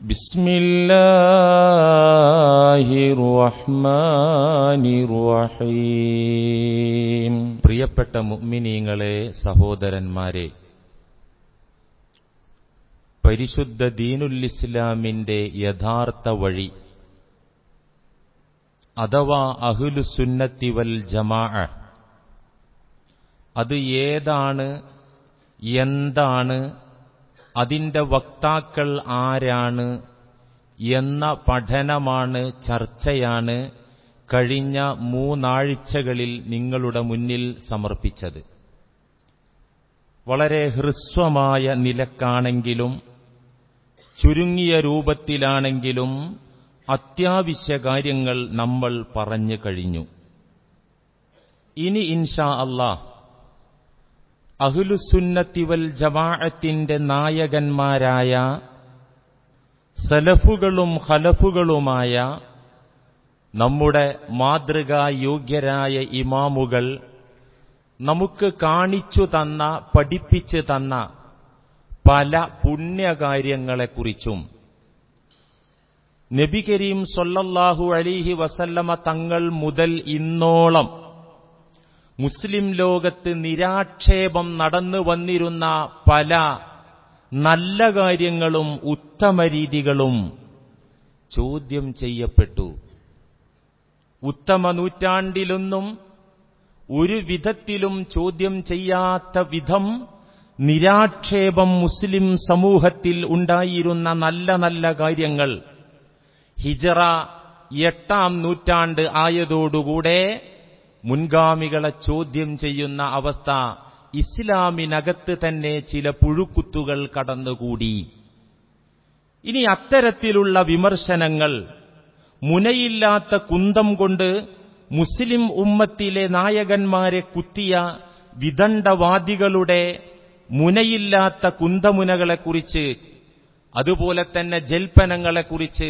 بسم الله الرحمن الرحيم പ്രിയപ്പെട്ട മുഅ്മിനീങ്ങളെ സഹോദരന്മാരെ പരിശുദ്ധ ദീനുൽ ഇസ്ലാമിന്റെ യഥാർത്ഥ വഴി അഥവാ അഹ്ലുസുന്നത്തി വൽ ജമാഅ അത് ഏതാണ് എന്താണ് അതിന്റെ വക്താക്കൾ ആരാണ് എന്ന പഠനമാണ് ചർച്ചയാണ് കഴിഞ്ഞ മൂന്നാഴ്ചകളിൽ നിങ്ങളുടെ മുന്നിൽ സമർപ്പിച്ചത് വളരെ ഹ്രസ്വമായ നിലക്കാണെങ്കിലും ചുരുങ്ങിയ രൂപത്തിലാണെങ്കിലും അത്യാവശ്യ കാര്യങ്ങൾ നമ്മൾ പറഞ്ഞു കഴിഞ്ഞു ഇനി ഇൻഷാ അള്ളാഹ് അഹ്ലുസുന്നത്തി വൽ ജമാഅത്തിന്റെ നായകന്മാരായ സലഫുകളും ഖലഫുകളുമായ നമ്മുടെ മാതൃകായോഗ്യരായ ഇമാമുകൾ നമുക്ക് കാണിച്ചു തന്ന പഠിപ്പിച്ചു തന്ന പല പുണ്യകാര്യങ്ങളെക്കുറിച്ചും നബി കരീം സൊല്ലല്ലാഹു അലിഹി വസല്ലമ തങ്ങൾ മുതൽ ഇന്നോളം മുസ്ലിം ലോകത്ത് നിരാക്ഷേപം നടന്നു വന്നിരുന്ന പല നല്ല കാര്യങ്ങളും ഉത്തമ രീതികളും ചോദ്യം ചെയ്യപ്പെട്ടു ഉത്തമ നൂറ്റാണ്ടിലൊന്നും ഒരു വിധത്തിലും ചോദ്യം ചെയ്യാത്ത വിധം നിരാക്ഷേപം മുസ്ലിം സമൂഹത്തിൽ ഉണ്ടായിരുന്ന നല്ല നല്ല കാര്യങ്ങൾ ഹിജറ എട്ടാം നൂറ്റാണ്ട് ആയതോടുകൂടെ മുൻഗാമികളെ ചോദ്യം ചെയ്യുന്ന അവസ്ഥ ഇസ്ലാമിനകത്ത് തന്നെ ചില പുഴുക്കുത്തുകൾ കടന്നുകൂടി ഇനി അത്തരത്തിലുള്ള വിമർശനങ്ങൾ മുനയില്ലാത്ത കുന്തം കൊണ്ട് മുസ്ലിം ഉമ്മത്തിലെ നായകന്മാരെ കുത്തിയ വിദണ്ഡവാദികളുടെ മുനയില്ലാത്ത കുന്തമുനകളെക്കുറിച്ച് അതുപോലെ തന്നെ ജൽപ്പനങ്ങളെക്കുറിച്ച്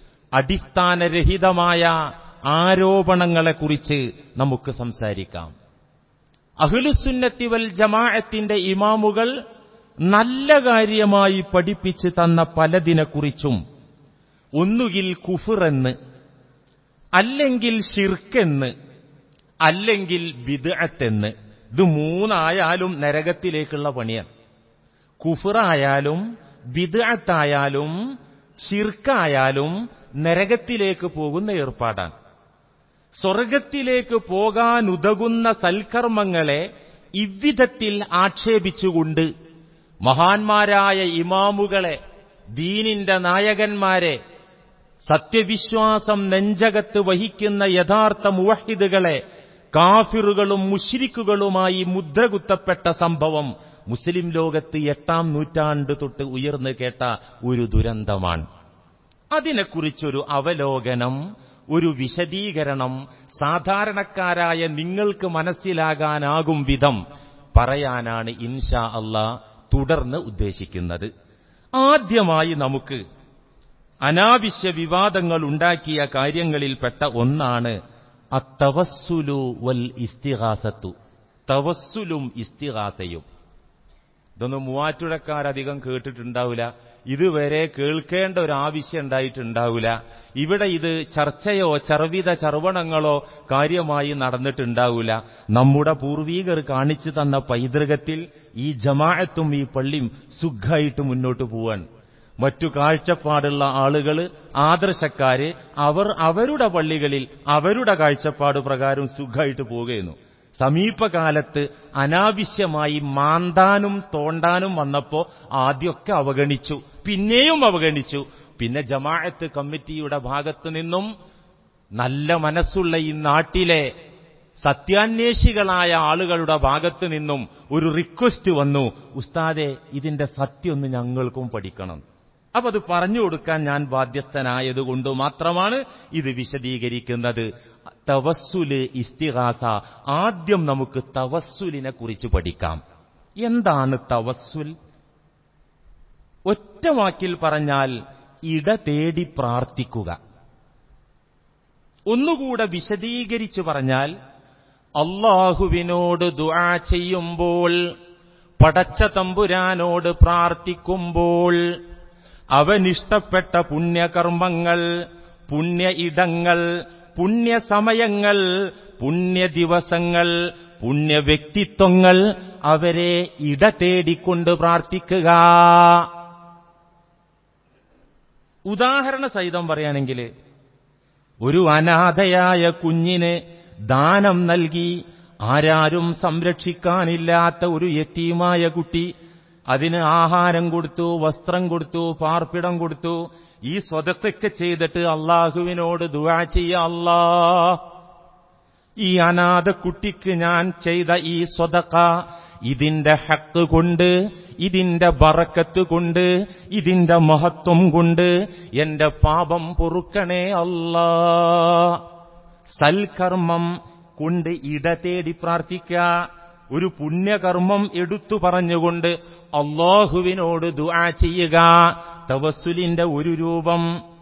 അടിസ്ഥാനരഹിതമായ ആരോപണങ്ങളെക്കുറിച്ച് നമുക്ക് സംസാരിക്കാം അഹ്ലുസുന്നത്തി വൽ ജമാഅത്തിന്റെ ഇമാമുകൾ നല്ല കാര്യമായി പഠിപ്പിച്ച് തന്ന പലതിനെക്കുറിച്ചും ഒന്നുകിൽ കുഫിറെന്ന് അല്ലെങ്കിൽ ഷിർക്കെന്ന് അല്ലെങ്കിൽ ബിദ്അത്തെന്ന് ഇത് മൂന്നായാലും നരകത്തിലേക്കുള്ള പണിയാണ് കുഫിറായാലും ബിദ്അത്തായാലും ഷിർക്കായാലും നരകത്തിലേക്ക് പോകുന്ന ഏർപ്പാടാണ് സ്വർഗത്തിലേക്ക് പോകാനുതകുന്ന സൽക്കർമ്മങ്ങളെ ഇவ்விധത്തിൽ ആക്ഷേപിച്ചുകൊണ്ട് മഹാന്മാരായ ഇമാമുകളെ ദീനിന്റെ നായകന്മാരെ സത്യവിശ്വാസം നെഞ്ചകത്ത് വഹിക്കുന്ന യഥാർത്ഥ മുവഹിദുകളെ കാഫിറുകളും മുഷിരിക്കുകളുമായി മുദ്രകുത്തപ്പെട്ട സംഭവം മുസ്ലിം ലോകത്ത് എട്ടാം നൂറ്റാണ്ട് തൊട്ട് ഉയർന്നു കേട്ട ഒരു ദുരന്തമാണ് അതിനെക്കുറിച്ചൊരു അവലോകനം ഒരു വിശദീകരണം സാധാരണക്കാരായ നിങ്ങൾക്ക് മനസ്സിലാകാനാകും വിധം പറയാനാണ് ഇൻഷാ അള്ളാ തുടർന്ന് ഉദ്ദേശിക്കുന്നത് ആദ്യമായി നമുക്ക് അനാവശ്യ വിവാദങ്ങൾ ഉണ്ടാക്കിയ കാര്യങ്ങളിൽപ്പെട്ട ഒന്നാണ് അത്തവസ്സുലു വൽ ഇസ്തിഹാസത്തു തവസ്സുലും ഇസ്തിഹാസയും ഇതൊന്നും മൂവാറ്റുഴക്കാരധികം കേട്ടിട്ടുണ്ടാവില്ല ഇതുവരെ കേൾക്കേണ്ട ഒരു ആവശ്യം ഉണ്ടായിട്ടുണ്ടാവില്ല ഇവിടെ ഇത് ചർച്ചയോ ചർവിത ചർവണങ്ങളോ കാര്യമായി നടന്നിട്ടുണ്ടാവില്ല നമ്മുടെ പൂർവീകർ കാണിച്ചു തന്ന പൈതൃകത്തിൽ ഈ ജമാഅത്തും ഈ പള്ളിയും സുഖമായിട്ട് മുന്നോട്ട് പോവാൻ മറ്റു കാഴ്ചപ്പാടുള്ള ആളുകൾ ആദർശക്കാര് അവർ അവരുടെ പള്ളികളിൽ അവരുടെ കാഴ്ചപ്പാട് പ്രകാരം സുഖമായിട്ട് പോവുകയെന്നു സമീപകാലത്ത് അനാവശ്യമായി മാന്താനും തോണ്ടാനും വന്നപ്പോ ആദ്യമൊക്കെ അവഗണിച്ചു പിന്നെയും അവഗണിച്ചു പിന്നെ ജമാഅത്ത് കമ്മിറ്റിയുടെ ഭാഗത്തു നിന്നും നല്ല മനസ്സുള്ള ഈ നാട്ടിലെ സത്യാന്വേഷികളായ ആളുകളുടെ ഭാഗത്തു നിന്നും ഒരു റിക്വസ്റ്റ് വന്നു ഉസ്താദെ ഇതിന്റെ സത്യം ഒന്ന് ഞങ്ങൾക്കും പഠിക്കണം അപ്പൊ അത് പറഞ്ഞു കൊടുക്കാൻ ഞാൻ ബാധ്യസ്ഥനായതുകൊണ്ട് മാത്രമാണ് ഇത് വിശദീകരിക്കുന്നത് തവസ്സുല് ഇസ്തിഹാസ ആദ്യം നമുക്ക് തവസ്സുലിനെ കുറിച്ച് പഠിക്കാം എന്താണ് തവസ്സുൽ ഒറ്റ വാക്കിൽ പറഞ്ഞാൽ ഇട തേടി പ്രാർത്ഥിക്കുക ഒന്നുകൂടെ വിശദീകരിച്ചു പറഞ്ഞാൽ അള്ളാഹുവിനോട് ദുആ ചെയ്യുമ്പോൾ പടച്ച തമ്പുരാനോട് പ്രാർത്ഥിക്കുമ്പോൾ അവനിഷ്ടപ്പെട്ട പുണ്യകർമ്മങ്ങൾ പുണ്യ ഇടങ്ങൾ പുണ്യസമയങ്ങൾ പുണ്യ ദിവസങ്ങൾ പുണ്യ വ്യക്തിത്വങ്ങൾ അവരെ ഇട തേടിക്കൊണ്ട് പ്രാർത്ഥിക്കുക ഉദാഹരണ സഹിതം പറയുകയാണെങ്കിൽ ഒരു അനാഥയായ കുഞ്ഞിന് ദാനം നൽകി ആരാരും സംരക്ഷിക്കാനില്ലാത്ത ഒരു യത്തീമായ കുട്ടി അതിന് ആഹാരം കൊടുത്തു വസ്ത്രം കൊടുത്തു പാർപ്പിടം കൊടുത്തു ഈ സ്വതത്തൊക്കെ ചെയ്തിട്ട് അള്ളാഹുവിനോട് ദുവാ ചെയ്യ അല്ലാ ഈ അനാഥ കുട്ടിക്ക് ഞാൻ ചെയ്ത ഈ സ്വതക്ക ഇതിന്റെ ഹക്ക് കൊണ്ട് ഇതിന്റെ ബറക്കത്ത് കൊണ്ട് ഇതിന്റെ മഹത്വം കൊണ്ട് എന്റെ പാപം പൊറുക്കണേ അല്ലാ സൽക്കർമ്മം കൊണ്ട് ഇട തേടി പ്രാർത്ഥിക്കുക ഒരു പുണ്യകർമ്മം എടുത്തു പറഞ്ഞുകൊണ്ട് അള്ളാഹുവിനോട് ദുആ ചെയ്യുക തവസുലിന്റെ ഒരു രൂപം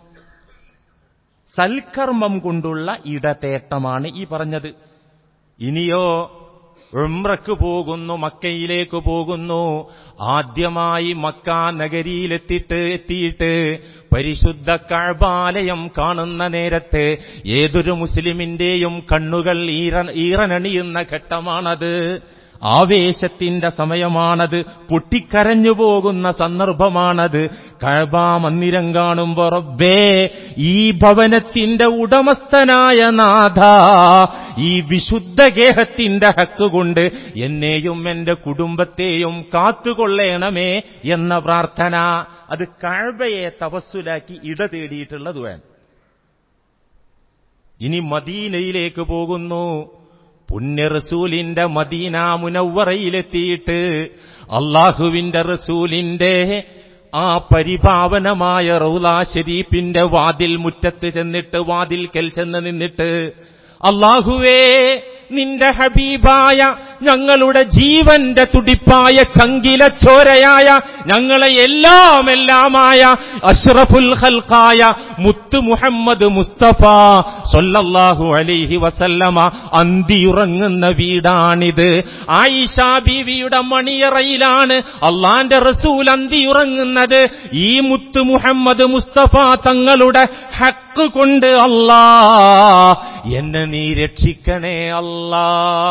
സൽക്കർമ്മം കൊണ്ടുള്ള ഇടതേട്ടമാണ് ഈ പറഞ്ഞത് ഇനിയോ ഉംറക്ക് പോകുന്നു മക്കയിലേക്ക് പോകുന്നു ആദ്യമായി മക്ക നഗരിയിലെത്തിയിട്ട് എത്തിയിട്ട് പരിശുദ്ധ കഴബാലയം കാണുന്ന നേരത്ത് ഏതൊരു മുസ്ലിമിന്റെയും കണ്ണുകൾ ഈറ ഈറനണിയുന്ന ഘട്ടമാണത് ആവേശത്തിന്റെ സമയമാണത് പൊട്ടിക്കരഞ്ഞു പോകുന്ന സന്ദർഭമാണത് കഴബാ മന്ദിരം കാണുമ്പോ റബ്ബേ ഈ ഭവനത്തിന്റെ ഉടമസ്ഥനായ നാഥ ഈ വിശുദ്ധ ഗേഹത്തിന്റെ ഹക്ക് കൊണ്ട് എന്നെയും എന്റെ കുടുംബത്തെയും കാത്തുകൊള്ളേണമേ എന്ന പ്രാർത്ഥന അത് കഴബയെ തപസ്സുലാക്കി ഇട തേടിയിട്ടുള്ളത് വേണം ഇനി മദീനയിലേക്ക് പോകുന്നു പുണ്യ റസൂലിന്റെ മദീന മുനവറയിലെത്തിയിട്ട് അള്ളാഹുവിന്റെ റസൂലിന്റെ ആ പരിപാവനമായ റൗലാ ഷരീഫിന്റെ വാതിൽ മുറ്റത്ത് ചെന്നിട്ട് വാതിൽക്കൽ ചെന്ന് നിന്നിട്ട് അള്ളാഹുവേ നിന്റെ ഹബീബായ ഞങ്ങളുടെ ജീവന്റെ തുടിപ്പായ ചങ്കിലച്ചോരയായ ഞങ്ങളെ എല്ലാം എല്ലാമായ അഷ്റഫുൽ ഖൽഖായ മുത്ത് മുഹമ്മദ് മുസ്തഫ സൊല്ലല്ലാഹു അലൈഹി വസല്ലമ അന്തിയുറങ്ങുന്ന വീടാണിത് ആയിഷ ബീവിയുടെ മണിയറയിലാണ് അള്ളാന്റെ റസൂൽ അന്തിയുറങ്ങുന്നത് ഈ മുത്ത് മുഹമ്മദ് മുസ്തഫ തങ്ങളുടെ ഹക്ക് കൊണ്ട് അല്ലാ എന്നെ നീ രക്ഷിക്കണേ അല്ലാ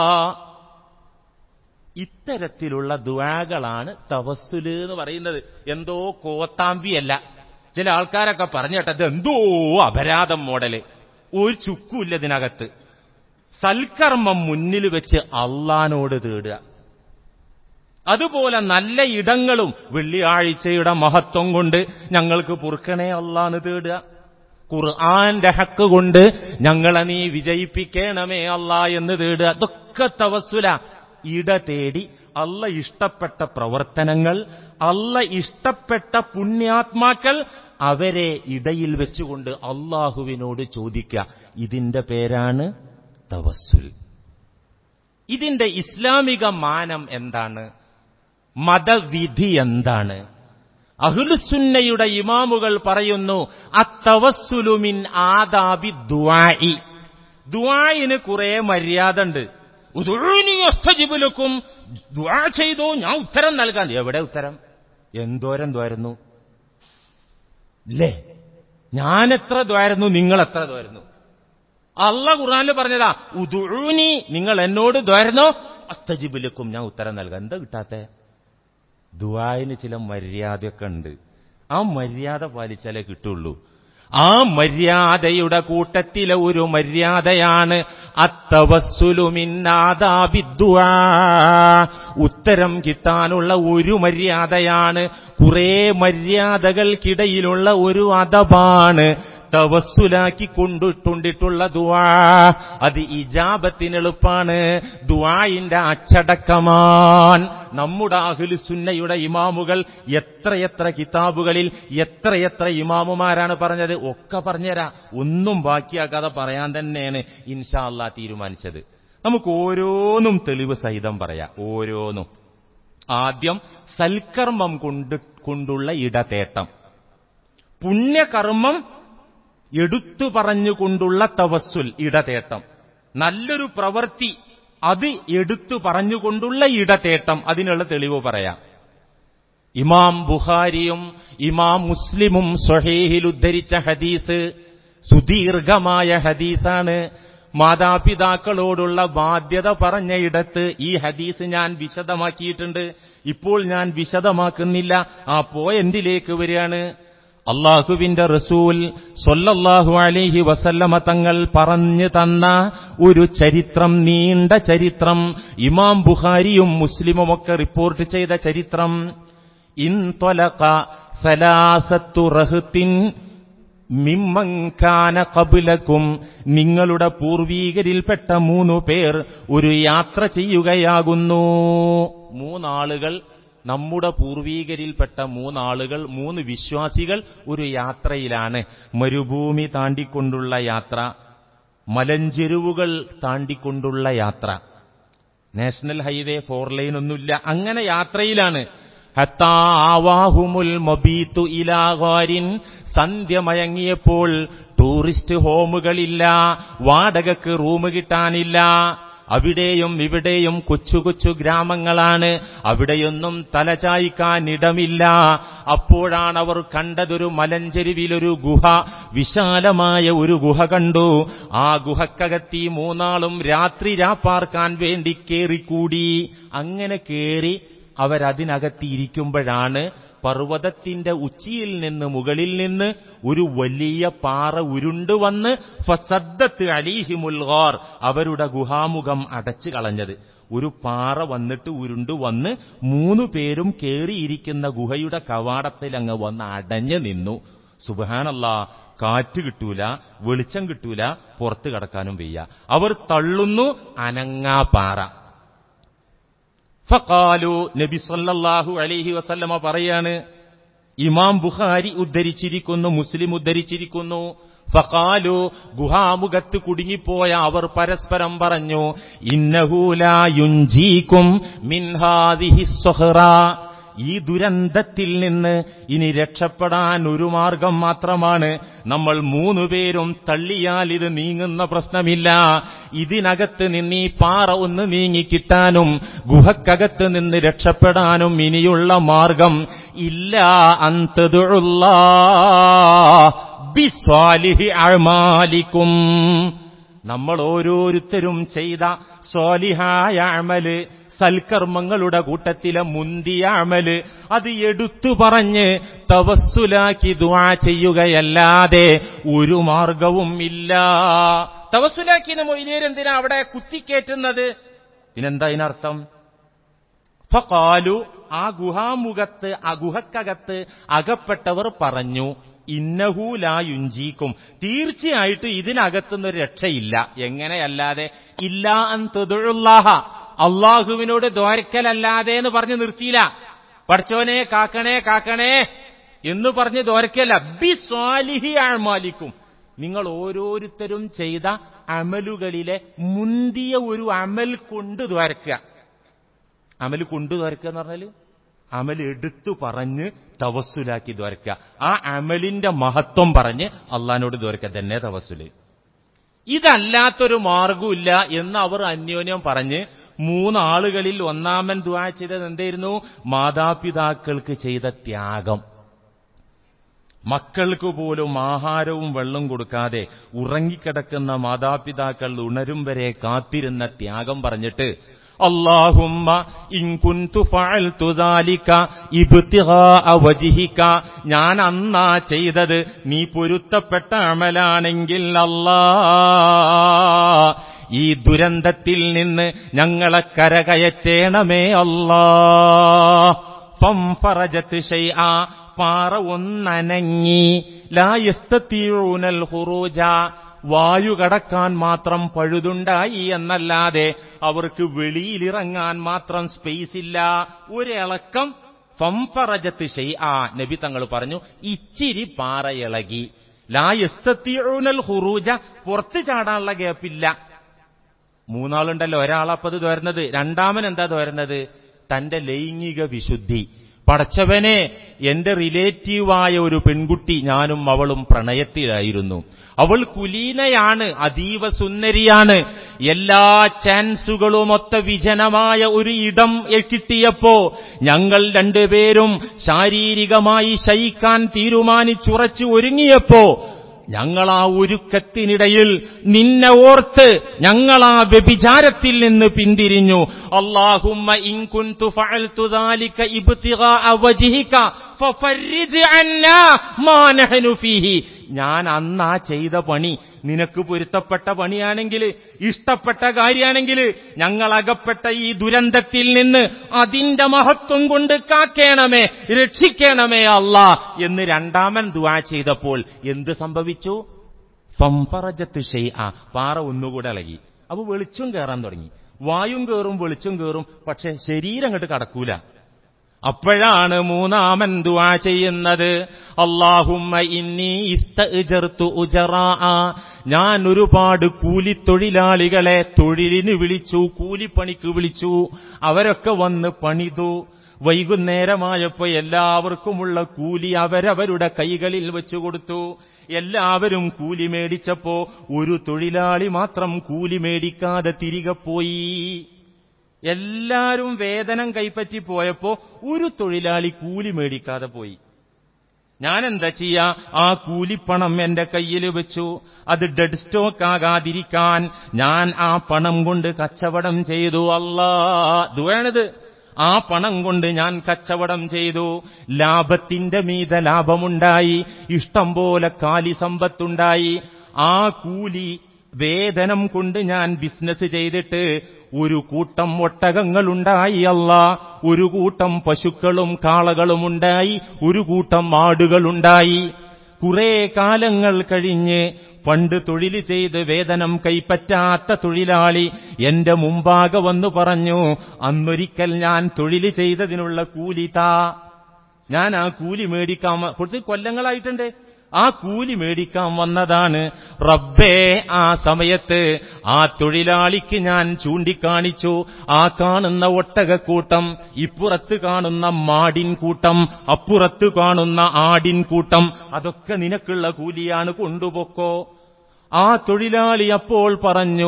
ഇത്തരത്തിലുള്ള ദുആകളാണ് തവസ്സുല് എന്ന് പറയുന്നത് എന്തോ കോത്താമ്പിയല്ല ചില ആൾക്കാരൊക്കെ പറഞ്ഞു കേട്ടത് എന്തോ അപരാധം മോഡല് ഒരു ചുക്കുമില്ല ഇതിനകത്ത് സൽക്കർമ്മം മുന്നിൽ വെച്ച് അള്ളാനോട് തേടുക അതുപോലെ നല്ല ഇടങ്ങളും വെള്ളിയാഴ്ചയുടെ മഹത്വം കൊണ്ട് ഞങ്ങൾക്ക് പൊറുക്കണേ അള്ളാന്ന് തേടുക ഖുർആന്റെ ഹക്ക് കൊണ്ട് ഞങ്ങളെ നീ വിജയിപ്പിക്കണമേ അല്ലാ എന്ന് തേടുക അതൊക്കെ തവസ്സുല ഇട തേടി അല്ല ഇഷ്ടപ്പെട്ട പ്രവർത്തനങ്ങൾ അല്ല ഇഷ്ടപ്പെട്ട പുണ്യാത്മാക്കൾ അവരെ ഇടയിൽ വെച്ചുകൊണ്ട് അള്ളാഹുവിനോട് ചോദിക്കുക ഇതിന്റെ പേരാണ് തവസ്സുൽ ഇതിന്റെ ഇസ്ലാമിക മാനം എന്താണ് മതവിധി എന്താണ് അഹുലുസുന്നയുടെ ഇമാമുകൾ പറയുന്നു അത്തവസ്സുലുമിൻ ആദാബി ദുആഇ ദുആഇന് കുറെ മര്യാദ ഉണ്ട് ഉദുനിക്കും ദുആ ചെയ്തോ ഞാൻ ഉത്തരം നൽകാൻ എവിടെ ഉത്തരം എന്തോരം ദ്വാരുന്നു ഇല്ലേ ഞാൻ എത്ര ദ്വാരുന്നു നിങ്ങൾ എത്ര ദ്വാരുന്നു അല്ല ഖുർആനിൽ പറഞ്ഞതാ ഉദുനി നിങ്ങൾ എന്നോട് ദ്വാരുന്നോ അസ്തജിബുലക്കും ഞാൻ ഉത്തരം നൽകാം എന്താ കിട്ടാത്തെ ദുആന് ചില മര്യാദയൊക്കെ ഉണ്ട് ആ മര്യാദ പാലിച്ചാലേ കിട്ടുള്ളൂ ആ മര്യാദയുടെ കൂട്ടത്തിലെ ഒരു മര്യാദയാണ് അത്തവസ്സുലുമിന്നാദാബിദ്വാ ഉത്തരം കിട്ടാനുള്ള ഒരു മര്യാദയാണ് കുറേ മര്യാദകൾക്കിടയിലുള്ള ഒരു അതബാണ് തവസ്സുലാക്കി കൊണ്ടിട്ടുണ്ടിട്ടുള്ള ദുവാ അത് ഇജാബത്തിന് എളുപ്പാണ് ദുവായിന്റെ അച്ചടക്കമാൻ നമ്മുടെ അഹുലു സുന്നയുടെ ഇമാമുകൾ എത്രയെത്ര കിതാബുകളിൽ എത്രയെത്ര ഇമാമുമാരാണ് പറഞ്ഞത് ഒക്കെ പറഞ്ഞുതരാ ഒന്നും ബാക്കിയാക്കാതെ പറയാൻ തന്നെയാണ് ഇൻഷാ അല്ലാ തീരുമാനിച്ചത് നമുക്ക് ഓരോന്നും തെളിവ് സഹിതം പറയാം ഓരോന്നും ആദ്യം സൽക്കർമ്മം കൊണ്ട് കൊണ്ടുള്ള ഇടതേട്ടം പുണ്യകർമ്മം എടുത്തു പറഞ്ഞുകൊണ്ടുള്ള തവസ്സുൽ ഇടതേട്ടം നല്ലൊരു പ്രവൃത്തി അത് എടുത്തു പറഞ്ഞുകൊണ്ടുള്ള ഇടതേട്ടം അതിനുള്ള തെളിവ് പറയാം ഇമാം ബുഖാരിയും ഇമാം മുസ്ലിമും സ്വഹേഹിൽ ഉദ്ധരിച്ച ഹദീസ് സുദീർഘമായ ഹദീസാണ് മാതാപിതാക്കളോടുള്ള ബാധ്യത പറഞ്ഞയിടത്ത് ഈ ഹദീസ് ഞാൻ വിശദമാക്കിയിട്ടുണ്ട് ഇപ്പോൾ ഞാൻ വിശദമാക്കുന്നില്ല ആ പോയിന്റിലേക്ക് വരികയാണ് അള്ളാഹുവിന്റെ റസൂൽ സൊല്ലല്ലാഹു അലൈഹി വസല്ലമ തങ്ങൾ പറഞ്ഞു തന്ന ഒരു ചരിത്രം നീണ്ട ചരിത്രം ഇമാം ബുഖാരിയും മുസ്ലിമും ഒക്കെ റിപ്പോർട്ട് ചെയ്ത ചരിത്രം ഇൻ തൊലക സലാസത്തു റഹത്തിൻ മിമ്മങ്കാന കബുലക്കും നിങ്ങളുടെ പൂർവീകരിൽപ്പെട്ട മൂന്നു പേർ ഒരു യാത്ര ചെയ്യുകയാകുന്നു മൂന്നാളുകൾ നമ്മുടെ പൂർവീകരിൽപ്പെട്ട മൂന്നാളുകൾ മൂന്ന് വിശ്വാസികൾ ഒരു യാത്രയിലാണ് മരുഭൂമി താണ്ടിക്കൊണ്ടുള്ള യാത്ര മലഞ്ചെരുവുകൾ താണ്ടിക്കൊണ്ടുള്ള യാത്ര നാഷണൽ ഹൈവേ ഫോർ ലൈൻ ഒന്നുമില്ല അങ്ങനെ യാത്രയിലാണ് ഹത്താ ആവാഹുമുൽ മബീത്തു ഇലാകാരിൻ സന്ധ്യ മയങ്ങിയപ്പോൾ ടൂറിസ്റ്റ് ഹോമുകളില്ല വാടകക്ക് റൂം കിട്ടാനില്ല അവിടെയും ഇവിടെയും കൊച്ചു കൊച്ചു ഗ്രാമങ്ങളാണ് അവിടെയൊന്നും തലചായ്ക്കാൻ ഇടമില്ല അപ്പോഴാണ് അവർ കണ്ടതൊരു മലഞ്ചെരുവിലൊരു ഗുഹ വിശാലമായ ഒരു ഗുഹ കണ്ടു ആ ഗുഹക്കകത്തി മൂന്നാളും രാത്രി രാപ്പാർക്കാൻ വേണ്ടി കേറിക്കൂടി അങ്ങനെ കേറി അവരതിനകത്തിയിരിക്കുമ്പോഴാണ് പർവ്വതത്തിന്റെ ഉച്ചിയിൽ നിന്ന് മുകളിൽ നിന്ന് ഒരു വലിയ പാറ ഉരുണ്ടുവന്ന് ഫസദ്ദത്ത് അലിഹിമുൽ ഗാർ അവരുടെ ഗുഹാമുഖം അടച്ചു കളഞ്ഞത് ഒരു പാറ വന്നിട്ട് ഉരുണ്ടു വന്ന് മൂന്നു പേരും കേറിയിരിക്കുന്ന ഗുഹയുടെ കവാടത്തിൽ അങ്ങ് വന്ന് അടഞ്ഞു നിന്നു സുബാനല്ലാ കാറ്റ് കിട്ടൂല വെളിച്ചം കിട്ടൂല പുറത്തു കടക്കാനും വയ്യ അവർ തള്ളുന്നു അനങ്ങാ പാറ ഫഖാലു നബി സല്ലല്ലാഹു അലൈഹി വസല്ലമ പറയാണ് ഇമാം ബുഖാരി ഉദ്ധരിച്ചിരിക്കുന്നു മുസ്ലിം ഉദ്ധരിച്ചിരിക്കുന്നു ഫഖാലു ഗുഹാമുഖത്ത് കുടുങ്ങിപ്പോയ അവർ പരസ്പരം പറഞ്ഞു ഇന്നഹൂലായുഞ്ചീക്കും മിൻഹാദിഹി സ്വഹ്റ ഈ ദുരന്തത്തിൽ നിന്ന് ഇനി രക്ഷപ്പെടാൻ ഒരു മാർഗം മാത്രമാണ് നമ്മൾ മൂന്നുപേരും തള്ളിയാൽ ഇത് നീങ്ങുന്ന പ്രശ്നമില്ല ഇതിനകത്ത് നിന്ന് ഈ പാറ ഒന്ന് നീങ്ങിക്കിട്ടാനും ഗുഹക്കകത്ത് നിന്ന് രക്ഷപ്പെടാനും ഇനിയുള്ള മാർഗം ഇല്ല അന്തതുള്ള ബിസ്വാലിഹി അഴ്മാലിക്കും നമ്മൾ ഓരോരുത്തരും ചെയ്ത സ്വാലിഹായ അമല് സൽക്കർമ്മങ്ങളുടെ കൂട്ടത്തിലെ മുന്തിയ അമല് അത് എടുത്തു പറഞ്ഞ് തവസ്സുലാക്കി ദുആ ചെയ്യുകയല്ലാതെ ഒരു മാർഗവും ഇല്ല തവസ്സുലാക്കിന് മൊയ്ലേരെന്തിനാ അവിടെ കുത്തിക്കേറ്റുന്നത് പിന്നെന്താ ഇതിനർത്ഥം ഫഖാലു ആ ഗുഹാമുഖത്ത് ആ ഗുഹക്കകത്ത് അകപ്പെട്ടവർ പറഞ്ഞു ഇന്നഹൂലായുഞ്ചീക്കും തീർച്ചയായിട്ടും ഇതിനകത്തുനിന്നൊരു രക്ഷയില്ല എങ്ങനെയല്ലാതെ ഇല്ലാ അൻ തൊതുള്ളാഹ അള്ളാഹുവിനോട് ദ്വാരക്കലല്ലാതെ എന്ന് പറഞ്ഞ് നിർത്തിയില്ല പഠിച്ചവനെ കാക്കണേ കാക്കണേ എന്ന് പറഞ്ഞ് ദ്വാരക്കല്ല ബി സ്വാലിഹി ആഴ്മാലിക്കും നിങ്ങൾ ഓരോരുത്തരും ചെയ്ത അമലുകളിലെ മുന്തിയ ഒരു അമൽ കൊണ്ട് ദ്വാരക്കുക അമൽ കൊണ്ട് ദ്വാരക്കുക എന്ന് പറഞ്ഞാല് അമൽ എടുത്തു പറഞ്ഞ് തവസ്സുലാക്കി ദ്വാരക്കുക ആ അമലിന്റെ മഹത്വം പറഞ്ഞ് അള്ളഹാനോട് ദ്വാരക്കുക തന്നെ തവസ്സുല് ഇതല്ലാത്തൊരു മാർഗമില്ല എന്ന് അവർ അന്യോന്യം പറഞ്ഞ് മൂന്നാളുകളിൽ ഒന്നാമൻ ദ്വാ ചെയ്തത് എന്തായിരുന്നു മാതാപിതാക്കൾക്ക് ചെയ്ത ത്യാഗം മക്കൾക്ക് പോലും ആഹാരവും വെള്ളം കൊടുക്കാതെ ഉറങ്ങിക്കിടക്കുന്ന മാതാപിതാക്കൾ ഉണരും വരെ കാത്തിരുന്ന ത്യാഗം പറഞ്ഞിട്ട് അള്ളാഹുമ്മ ഇൻകുന്തു ഫഅൽതു ദാലിക ഇബ്തിഗാഅ വജ്ഹിക ഞാൻ അന്നാ ചെയ്തത് നീ പൊരുത്തപ്പെട്ട അമലാണെങ്കിൽ അല്ലാ ഈ ദുരന്തത്തിൽ നിന്ന് ഞങ്ങളെ കരകയറ്റേണമേ അല്ലാ ഫംഫറജത്ത് ഷൈആ പാറ ഒന്നനങ്ങി ലായസ്തീഴൂനൽ ഹുറൂജ വായു കടക്കാൻ മാത്രം പഴുതുണ്ടായി എന്നല്ലാതെ അവർക്ക് വെളിയിലിറങ്ങാൻ മാത്രം സ്പേസ് ഇല്ല ഒരിളക്കം ഫംഫറജത്ത് ഷെയ് ആ നബി തങ്ങൾ പറഞ്ഞു ഇച്ചിരി പാറ ഇളകി ലായസ്തീഴൂനൽ ഹുറൂജ പുറത്തു ചാടാനുള്ള ഗ്യാപ്പില്ല മൂന്നാളുണ്ടല്ലോ ഒരാളപ്പത് തോരുന്നത് രണ്ടാമൻ എന്താ തോരുന്നത് തന്റെ ലൈംഗിക വിശുദ്ധി പടച്ചവനെ എന്റെ റിലേറ്റീവായ ഒരു പെൺകുട്ടി ഞാനും അവളും പ്രണയത്തിലായിരുന്നു അവൾ കുലീനയാണ് അതീവ സുന്ദരിയാണ് എല്ലാ ചാൻസുകളും ഒത്ത വിജനമായ ഒരു ഇടം കിട്ടിയപ്പോ ഞങ്ങൾ രണ്ടുപേരും ശാരീരികമായി ശയിക്കാൻ തീരുമാനിച്ചുറച്ചു ഒരുങ്ങിയപ്പോ ഞങ്ങൾ ആ ഒരുക്കത്തിനിടയിൽ നിന്നെ ഓർത്ത് ഞങ്ങൾ ആ വ്യഭിചാരത്തിൽ നിന്ന് പിന്തിരിഞ്ഞു അള്ളാഹുമ്മ ഇൻകുന്തു ഫഅൽതു ദാലിക ഇബ്തിഗാഅ വജ്ഹിക ഫഫർരിജ് അന്നാ മാ നഹ്നു ഫീഹി ഞാൻ അന്ന് ആ ചെയ്ത പണി നിനക്ക് പൊരുത്തപ്പെട്ട പണിയാണെങ്കിൽ ഇഷ്ടപ്പെട്ട കാര്യമാണെങ്കിൽ ഞങ്ങൾ അകപ്പെട്ട ഈ ദുരന്തത്തിൽ നിന്ന് അതിന്റെ മഹത്വം കൊണ്ട് കാക്കേണമേ രക്ഷിക്കണമേ അല്ല എന്ന് രണ്ടാമൻ ദുആ ചെയ്തപ്പോൾ എന്ത് സംഭവിച്ചു ഫംഫറജത്ത് ഷെയ്അ പാറ ഒന്നുകൂടെ ഇളകി അപ്പൊ വെളിച്ചം കയറാൻ തുടങ്ങി വായും കയറും വെളിച്ചം കയറും പക്ഷെ ശരീരം അങ്ങോട്ട് കടക്കൂല അപ്പോഴാണ് മൂന്നാമൻ ദുആ ചെയ്യുന്നത് അള്ളാഹുമ്മ ഇന്നി ഇസ്തഅ്ജർതു ഉജറാഅ ഞാൻ ഒരുപാട് കൂലിത്തൊഴിലാളികളെ തൊഴിലിന് വിളിച്ചു കൂലിപ്പണിക്ക് വിളിച്ചു അവരൊക്കെ വന്ന് പണിതു വൈകുന്നേരമായപ്പോ എല്ലാവർക്കുമുള്ള കൂലി അവരവരുടെ കൈകളിൽ വെച്ചു കൊടുത്തു എല്ലാവരും കൂലി മേടിച്ചപ്പോ ഒരു തൊഴിലാളി മാത്രം കൂലി മേടിക്കാതെ തിരികെ പോയി എല്ലാരും വേതനം കൈപ്പറ്റി പോയപ്പോ ഒരു തൊഴിലാളി കൂലി മേടിക്കാതെ പോയി ഞാൻ എന്താ ചെയ്യാ ആ കൂലിപ്പണം എന്റെ കയ്യിൽ വെച്ചു അത് ഡെഡ് സ്റ്റോക്ക് ആകാതിരിക്കാൻ ഞാൻ ആ പണം കൊണ്ട് കച്ചവടം ചെയ്തു അല്ലാ ദുവാണിത് ആ പണം കൊണ്ട് ഞാൻ കച്ചവടം ചെയ്തു ലാഭത്തിന്റെ മീത ലാഭമുണ്ടായി ഇഷ്ടം പോലെ കാലി സമ്പത്തുണ്ടായി ആ കൂലി വേതനം കൊണ്ട് ഞാൻ ബിസിനസ് ചെയ്തിട്ട് ഒരു കൂട്ടം ഒട്ടകങ്ങളുണ്ടായി അല്ല ഒരു കൂട്ടം പശുക്കളും കാളകളും ഉണ്ടായി ഒരു കൂട്ടം ആടുകളുണ്ടായി കുറെ കാലങ്ങൾ കഴിഞ്ഞ് പണ്ട് തൊഴിൽ ചെയ്ത് വേതനം കൈപ്പറ്റാത്ത തൊഴിലാളി എന്റെ മുമ്പാകെ വന്നു പറഞ്ഞു അന്നൊരിക്കൽ ഞാൻ തൊഴിൽ ചെയ്തതിനുള്ള കൂലി താ ഞാൻ ആ കൂലി മേടിക്കാൻ വ- കുറച്ച് കൊല്ലങ്ങളായിട്ടുണ്ട് ആ കൂലി മേടിക്കാൻ വന്നതാണ് റബ്ബേ ആ സമയത്ത് ആ തൊഴിലാളിക്ക് ഞാൻ ചൂണ്ടിക്കാണിച്ചു ആ കാണുന്ന ഒട്ടകക്കൂട്ടം ഇപ്പുറത്ത് കാണുന്ന മാടിൻ കൂട്ടം അപ്പുറത്ത് കാണുന്ന ആടിൻ കൂട്ടം അതൊക്കെ നിനക്കുള്ള കൂലിയാണ് കൊണ്ടുപോക്കോ ആ തൊഴിലാളി അപ്പോൾ പറഞ്ഞു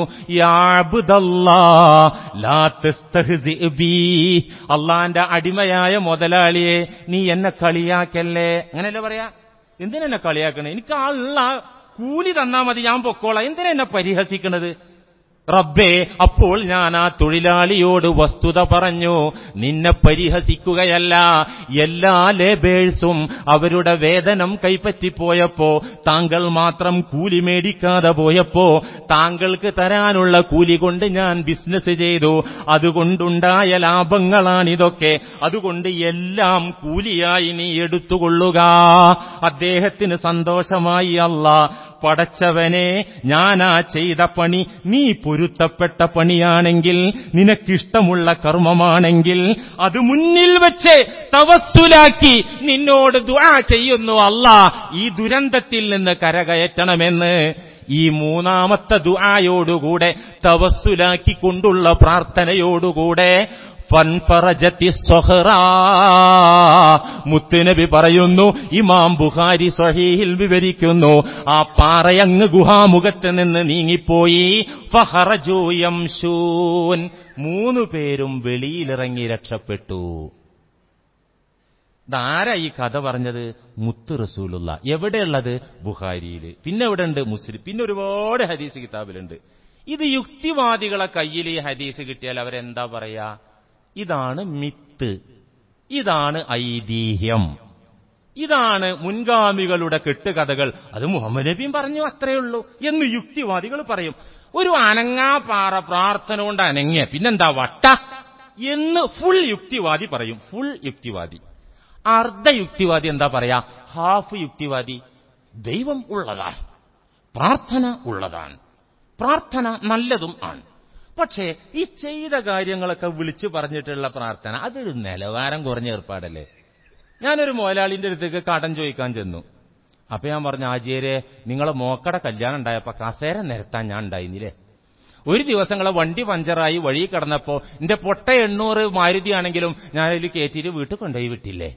"യാ അബ്ദല്ലാ, ലാ തസ്തഹ്സി ബീ." അള്ളാന്റെ അടിമയായ മുതലാളിയെ നീ എന്നെ കളിയാക്കല്ലേ അങ്ങനെയല്ലേ പറയാ എന്തിനെന്നെ കളിയാക്കണേ എനിക്ക് ആളുള്ള കൂലി തന്നാ മതി ഞാൻ പൊക്കോളാം എന്തിനാ എന്നെ പരിഹസിക്കണത് റബ്ബേ അപ്പോൾ ഞാൻ ആ തൊഴിലാളിയോട് വസ്തുത പറഞ്ഞു നിന്നെ പരിഹസിക്കുകയല്ല എല്ലാ ലേബേഴ്സും അവരുടെ വേതനം കൈപ്പറ്റിപ്പോയപ്പോ താങ്കൾ മാത്രം കൂലി മേടിക്കാതെ പോയപ്പോ താങ്കൾക്ക് തരാനുള്ള കൂലി കൊണ്ട് ഞാൻ ബിസിനസ് ചെയ്തു അതുകൊണ്ടുണ്ടായ ലാഭങ്ങളാണിതൊക്കെ അതുകൊണ്ട് എല്ലാം കൂലിയായി നീ എടുത്തുകൊള്ളുക അദ്ദേഹത്തിന് സന്തോഷമായി അല്ല പടച്ചവനെ ഞാനാ ചെയ്ത പണി നീ പൊരുത്തപ്പെട്ട പണിയാണെങ്കിൽ നിനക്കിഷ്ടമുള്ള കർമ്മമാണെങ്കിൽ അത് മുന്നിൽ വെച്ച് തവസ്സുലാക്കി നിന്നോട് ദുആ ചെയ്യുന്നു അല്ല ഈ ദുരന്തത്തിൽ നിന്ന് കരകയറ്റണമെന്ന് ഈ മൂന്നാമത്തെ ദുആയോടുകൂടെ തവസ്സുലാക്കിക്കൊണ്ടുള്ള പ്രാർത്ഥനയോടുകൂടെ ഫൻഫറജത്തി സ്വഹറാ മുത്തുനബി പറയുന്നു ഇമാം ബുഖാരി സ്വഹീഹിൽ വിവരിക്കുന്നു ആ പാറയങ്ങ് ഗുഹാമുഖത്ത് നിന്ന് നീങ്ങിപ്പോയി ഫഹറജു യംശൂൻ മൂന്നു പേരും വെളിയിലിറങ്ങി രക്ഷപ്പെട്ടു ഇതാരാ ഈ കഥ പറഞ്ഞത് മുത്ത് റസൂലുള്ള എവിടെയുള്ളത് ബുഖാരിയിൽ പിന്നെ എവിടെ ഉണ്ട് മുസ്ലിം പിന്നെ ഒരുപാട് ഹദീസ് കിതാബിലുണ്ട് ഇത് യുക്തിവാദികളെ കയ്യിൽ ഈ ഹദീസ് കിട്ടിയാൽ അവരെന്താ പറയാ ഇതാണ് മിത്ത് ഇതാണ് ഐതിഹ്യം ഇതാണ് മുൻഗാമികളുടെ കെട്ടുകഥകൾ അത് മുഹമ്മദ് നബിയും പറഞ്ഞു അത്രയേ ഉള്ളൂ എന്ന് യുക്തിവാദികൾ പറയും ഒരു അനങ്ങാപാറ പ്രാർത്ഥന കൊണ്ട് അനങ്ങിയ പിന്നെന്താ വട്ട എന്ന് ഫുൾ യുക്തിവാദി പറയും ഫുൾ യുക്തിവാദി അർദ്ധ യുക്തിവാദി എന്താ പറയാ ഹാഫ് യുക്തിവാദി ദൈവം ഉള്ളതാണ് പ്രാർത്ഥന ഉള്ളതാണ് പ്രാർത്ഥന നല്ലതും ആണ് പക്ഷേ ഈ ചെയ്ത കാര്യങ്ങളൊക്കെ വിളിച്ചു പറഞ്ഞിട്ടുള്ള പ്രാർത്ഥന അതൊരു നിലവാരം കുറഞ്ഞ ഏർപ്പാടല്ലേ ഞാനൊരു മുതലാളിന്റെ അടുത്തേക്ക് കടം ചോദിക്കാൻ ചെന്നു അപ്പൊ ഞാൻ പറഞ്ഞു ആചാര്യെ നിങ്ങളെ മോക്കടെ കല്യാണം ഉണ്ടായപ്പോ കസേര നിരത്താൻ ഞാൻ ഉണ്ടായിരുന്നില്ലേ ഒരു ദിവസങ്ങളെ വണ്ടി പഞ്ചറായി വഴി കിടന്നപ്പോ എന്റെ പൊട്ട എണ്ണൂറ് മാരുതി ആണെങ്കിലും ഞാൻ അതിൽ കയറ്റിയിട്ട് വീട്ടിൽ കൊണ്ടുപോയി വിട്ടില്ലേ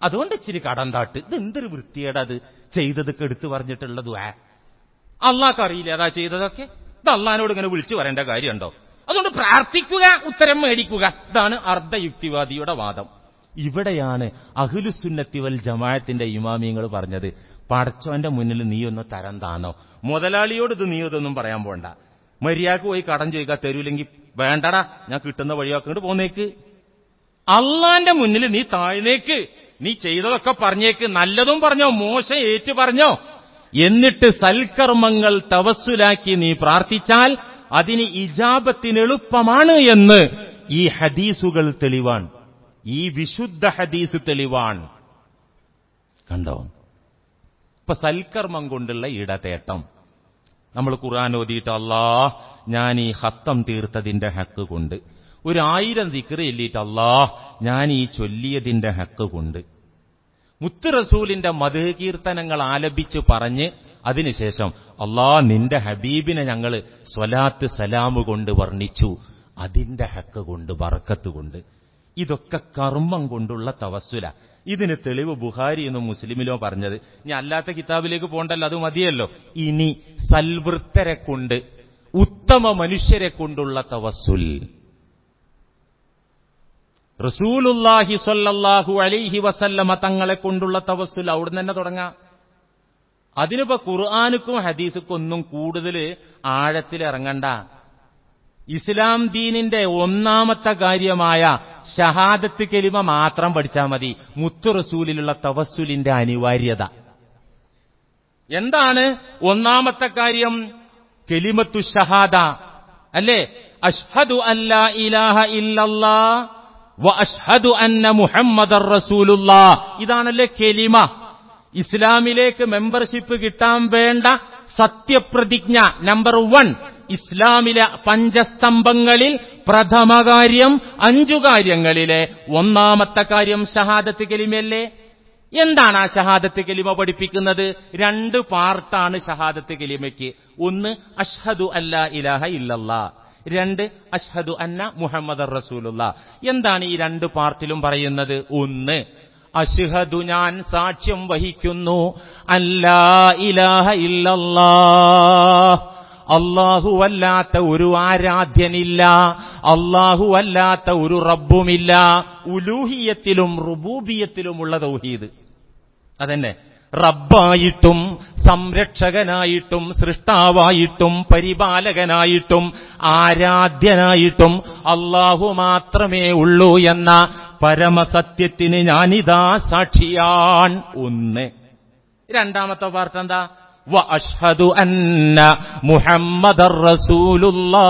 അതുകൊണ്ട് ഇച്ചിരി കടന്താട്ട് ഇത് എന്തൊരു വൃത്തിയേടത് ചെയ്തതൊക്കെ എടുത്തു പറഞ്ഞിട്ടുള്ളത് ആ അള്ളാഹ്ക്ക് അറിയില്ല അതാ ചെയ്തതൊക്കെ ഇത് അള്ളഹാനോട് ഇങ്ങനെ വിളിച്ചു പറയേണ്ട കാര്യമുണ്ടോ അതുകൊണ്ട് പ്രാർത്ഥിക്കുക ഉത്തരം മേടിക്കുക ഇതാണ് അർദ്ധയുക്തിവാദിയുടെ വാദം ഇവിടെയാണ് അഖിലുസുന്നത്തി വൽ ജമാഅത്തിന്റെ ഇമാമിയങ്ങൾ പറഞ്ഞത് പടച്ചോന്റെ മുന്നിൽ നീ ഒന്ന് തരം താന്നോ മുതലാളിയോട് ഇത് നീ ഇതൊന്നും പറയാൻ പോണ്ട മര്യാദക്ക് പോയി കടം ചോദിക്കാൻ തരൂലെങ്കിൽ വേണ്ടടാ ഞാൻ കിട്ടുന്ന വഴിയാക്കിട്ട് പോന്നേക്ക് അള്ളാന്റെ മുന്നിൽ നീ താഴ്ന്നേക്ക് നീ ചെയ്തതൊക്കെ പറഞ്ഞേക്ക് നല്ലതും പറഞ്ഞോ മോശം ഏറ്റു പറഞ്ഞോ എന്നിട്ട് സൽക്കർമ്മങ്ങൾ തവസ്സുലാക്കി നീ പ്രാർത്ഥിച്ചാൽ അതിന് ഇജാബത്തിന് എളുപ്പമാണ് എന്ന് ഈ ഹദീസുകൾ തെളിവാൻ ഈ വിശുദ്ധ ഹദീസ് തെളിവാൻ കണ്ടോ ഇപ്പൊ സൽക്കർമ്മം കൊണ്ടുള്ള ഇടതേട്ടം നമ്മൾ ഖുർആൻ ഓതിയിട്ട് അല്ലാ ഞാൻ ഈ ഹത്തം തീർത്തതിന്റെ ഹക്ക് കൊണ്ട് ഒരു ആയിരം ദിക്റ് ചൊല്ലിയിട്ട് അല്ലാ ഞാൻ ഈ ചൊല്ലിയതിന്റെ ഹക്ക് കൊണ്ട് മുത്ത് റസൂലിന്റെ മധു കീർത്തനങ്ങൾ ആലപിച്ച് പറഞ്ഞ് അതിനുശേഷം അല്ലാ നിന്റെ ഹബീബിനെ ഞങ്ങൾ സ്വലാത്ത് സലാമ് കൊണ്ട് വർണ്ണിച്ചു അതിന്റെ ഹക്ക് കൊണ്ട് ബറക്കത്ത് കൊണ്ട് ഇതൊക്കെ കർമ്മം കൊണ്ടുള്ള തവസ്സുല ഇതിന് തെളിവ് ബുഹാരി എന്നും മുസ്ലിമിലോ പറഞ്ഞത് ഞാൻ അല്ലാത്ത കിതാബിലേക്ക് പോകണ്ടല്ലോ അത് മതിയല്ലോ ഇനി സൽവൃത്തരെ കൊണ്ട് ഉത്തമ മനുഷ്യരെ കൊണ്ടുള്ള തവസ്സുൽ റസൂലുല്ലാഹി സ്വല്ലല്ലാഹു അലൈഹി വസല്ലമ തങ്ങളെ കൊണ്ടുള്ള തവസ്സുൽ അവിടുന്ന് തന്നെ തുടങ്ങാം അതിനിപ്പോ ഖുർആാനുക്കും ഹദീസുക്കും ഒന്നും കൂടുതൽ ആഴത്തിൽ ഇറങ്ങണ്ട ഇസ്ലാം ദീനിന്റെ ഒന്നാമത്തെ കാര്യമായ ഷഹാദത്ത് കെലിമ മാത്രം പഠിച്ചാൽ മതി മുത്തു റസൂലിലുള്ള തവസ്സുലിന്റെ അനിവാര്യത എന്താണ് ഒന്നാമത്തെ കാര്യം കെലിമത്തു ഷഹാദ അല്ലേ അഷ്ഹദു അല്ലാ ഇലാഹ ഇല്ലല്ലാ വ അഷ്ഹദു അന്ന മുഹമ്മദർ റസൂലുള്ളാ ഇതാണല്ലേ കെലിമ ഇസ്ലാമിലേക്ക് മെമ്പർഷിപ്പ് കിട്ടാൻ വേണ്ട സത്യപ്രതിജ്ഞ നമ്പർ വൺ ഇസ്ലാമിലെ പഞ്ചസ്തംഭങ്ങളിൽ പ്രഥമ കാര്യം അഞ്ചു കാര്യങ്ങളിലെ ഒന്നാമത്തെ കാര്യം ഷഹാദത്ത് കെലിമയല്ലേ എന്താണ് ആ ഷഹാദത്ത് കെലിമ പഠിപ്പിക്കുന്നത് രണ്ട് പാർട്ടാണ് ഷഹാദത്ത് കെലിമയ്ക്ക് ഒന്ന് അഷ്ഹദു അല്ലാ ഇലാഹ ഇല്ലല്ലാ രണ്ട് അഷ്ഹദു അന്ന മുഹമ്മദ് റസൂലുള്ള എന്താണ് ഈ രണ്ട് പാർട്ടിലും പറയുന്നത് ഒന്ന് അഷ്ഹദു ഞാൻ സാക്ഷ്യം വഹിക്കുന്നു അല്ലാ ഇലാഹ ഇല്ലല്ലാ അല്ലാഹുവല്ലാത്ത ഒരു ആരാധ്യനില്ല അല്ലാഹുവല്ലാത്ത ഒരു റബ്ബുമില്ല ഉലൂഹിയത്തിലും റുബൂബിയത്തിലുമുള്ള തൗഹീദ് അതന്നെ റബ്ബായിട്ടും സംരക്ഷകനായിട്ടും സൃഷ്ടാവായിട്ടും പരിപാലകനായിട്ടും ആരാധ്യനായിട്ടും അള്ളാഹു മാത്രമേ ഉള്ളൂ എന്ന പരമസത്യത്തിന് ഞാനിതാ സാക്ഷിയാൻ ഒന്ന് രണ്ടാമത്തെ പാർട്ട് എന്താ വ അഷ്ഹദു അന്ന മുഹമ്മദർ റസൂലുള്ളാ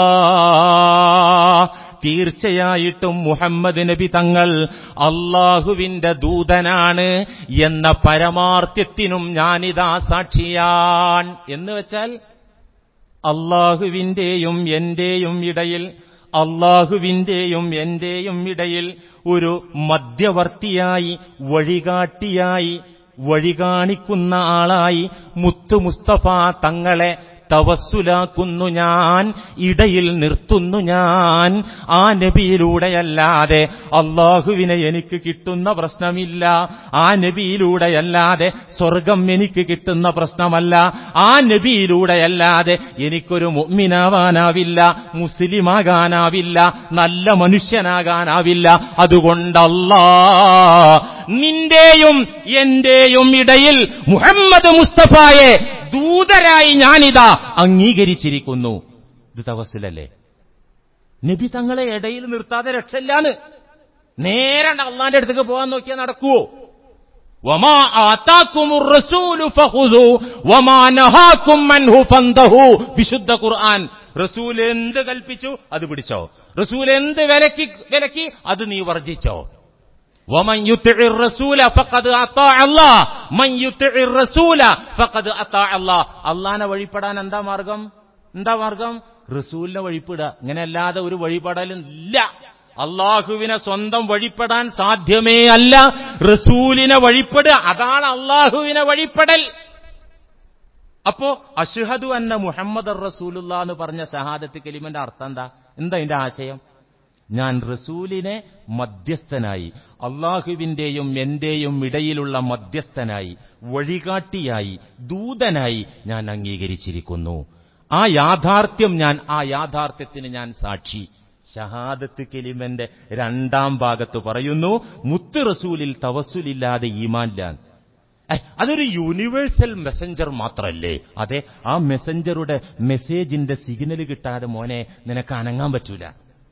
തീർച്ചയായിട്ടും മുഹമ്മദ് നബി തങ്ങൾ അള്ളാഹുവിന്റെ ദൂതനാണ് എന്ന പരമാർത്ഥ്യത്തിനും ഞാനിതാ സാക്ഷിയാൻ എന്ന് വെച്ചാൽ അള്ളാഹുവിന്റെയും എന്റെയും ഇടയിൽ അള്ളാഹുവിന്റെയും എന്റെയും ഇടയിൽ ഒരു മധ്യവർത്തിയായി വഴികാട്ടിയായി വഴികാണിക്കുന്ന ആളായി മുത്തു മുസ്തഫ തങ്ങളെ തവസ്സുലാക്കുന്നു ഞാൻ ഇടയിൽ നിർത്തുന്നു ഞാൻ ആ നബിയിലൂടെയല്ലാതെ അള്ളാഹുവിനെ എനിക്ക് കിട്ടുന്ന പ്രശ്നമില്ല ആ നബിയിലൂടെയല്ലാതെ സ്വർഗം എനിക്ക് കിട്ടുന്ന പ്രശ്നമല്ല ആ നബിയിലൂടെയല്ലാതെ എനിക്കൊരു മുഅ്മിനാവാനാവില്ല മുസ്ലിമാകാനാവില്ല നല്ല മനുഷ്യനാകാനാവില്ല അതുകൊണ്ടല്ലാ നിന്റെയും എന്റെയും ഇടയിൽ മുഹമ്മദ് മുസ്തഫായെ ദൂതരായി ഞാനിതാ അംഗീകരിച്ചിരിക്കുന്നു ഇത് തവസ്സിലല്ലേ നബി തങ്ങളെ ഇടയിൽ നിർത്താതെ രക്ഷയില്ലാന്ന് നേരെ അള്ളാന്റെ അടുത്തേക്ക് പോകാൻ നോക്കിയാൽ നടക്കുവോ വമാ ആതാക്കുമുർ റസൂലു ഫഖുദു വമാ നഹാക്കും അൻഹു ഫന്തഹു വിശുദ്ധ ഖുർആൻ റസൂൽ എന്ത് കൽപ്പിച്ചു അത് പിടിച്ചോ റസൂൽ എന്ത് വിലക്കി വിലക്കി അത് നീ വർജിച്ചോ ومن يطع الرسول فقد اطاع الله من يطع الرسول فقد اطاع الله അള്ളാനെ വഴിപ്പെടാൻ എന്താ മാർഗം എന്താ മാർഗം റസൂലിനെ വഴിപ്പെടുക ഇങ്ങനെ അല്ലാതെ ഒരു വഴിപ്പെടലും ഇല്ല അള്ളാഹുവിനെ സ്വന്തം വഴിപ്പെടാൻ സാധ്യമേ അല്ല റസൂലിനെ വഴിപ്പെടുക അതാണ് അള്ളാഹുവിനെ വഴിപ്പെടൽ അപ്പോ അഷ്ഹദു അന്ന മുഹമ്മദ് റസൂലുള്ള എന്ന് പറഞ്ഞ ഷഹാദത്ത് കലിമന്റെ അർത്ഥം എന്താ എന്താ അതിന്റെ ആശയം ഞാൻ റസൂലിനെ മധ്യസ്ഥനായി അള്ളാഹുവിന്റെയും എന്റെയും ഇടയിലുള്ള മധ്യസ്ഥനായി വഴികാട്ടിയായി ദൂതനായി ഞാൻ അംഗീകരിച്ചിരിക്കുന്നു ആ യാഥാർത്ഥ്യം ഞാൻ ആ യാഥാർത്ഥ്യത്തിന് ഞാൻ സാക്ഷി ഷഹാദത്ത് കെലിമന്റെ രണ്ടാം ഭാഗത്ത് പറയുന്നു മുത്ത് റസൂലിൽ തവസുലില്ലാതെ ഈമാനില്ലാൻ ഏ, അതൊരു യൂണിവേഴ്സൽ മെസ്സഞ്ചർ മാത്രല്ലേ അതെ ആ മെസ്സഞ്ചറുടെ മെസ്സേജിന്റെ സിഗ്നൽ കിട്ടാതെ മോനെ നിനക്ക് അനങ്ങാൻ പറ്റൂല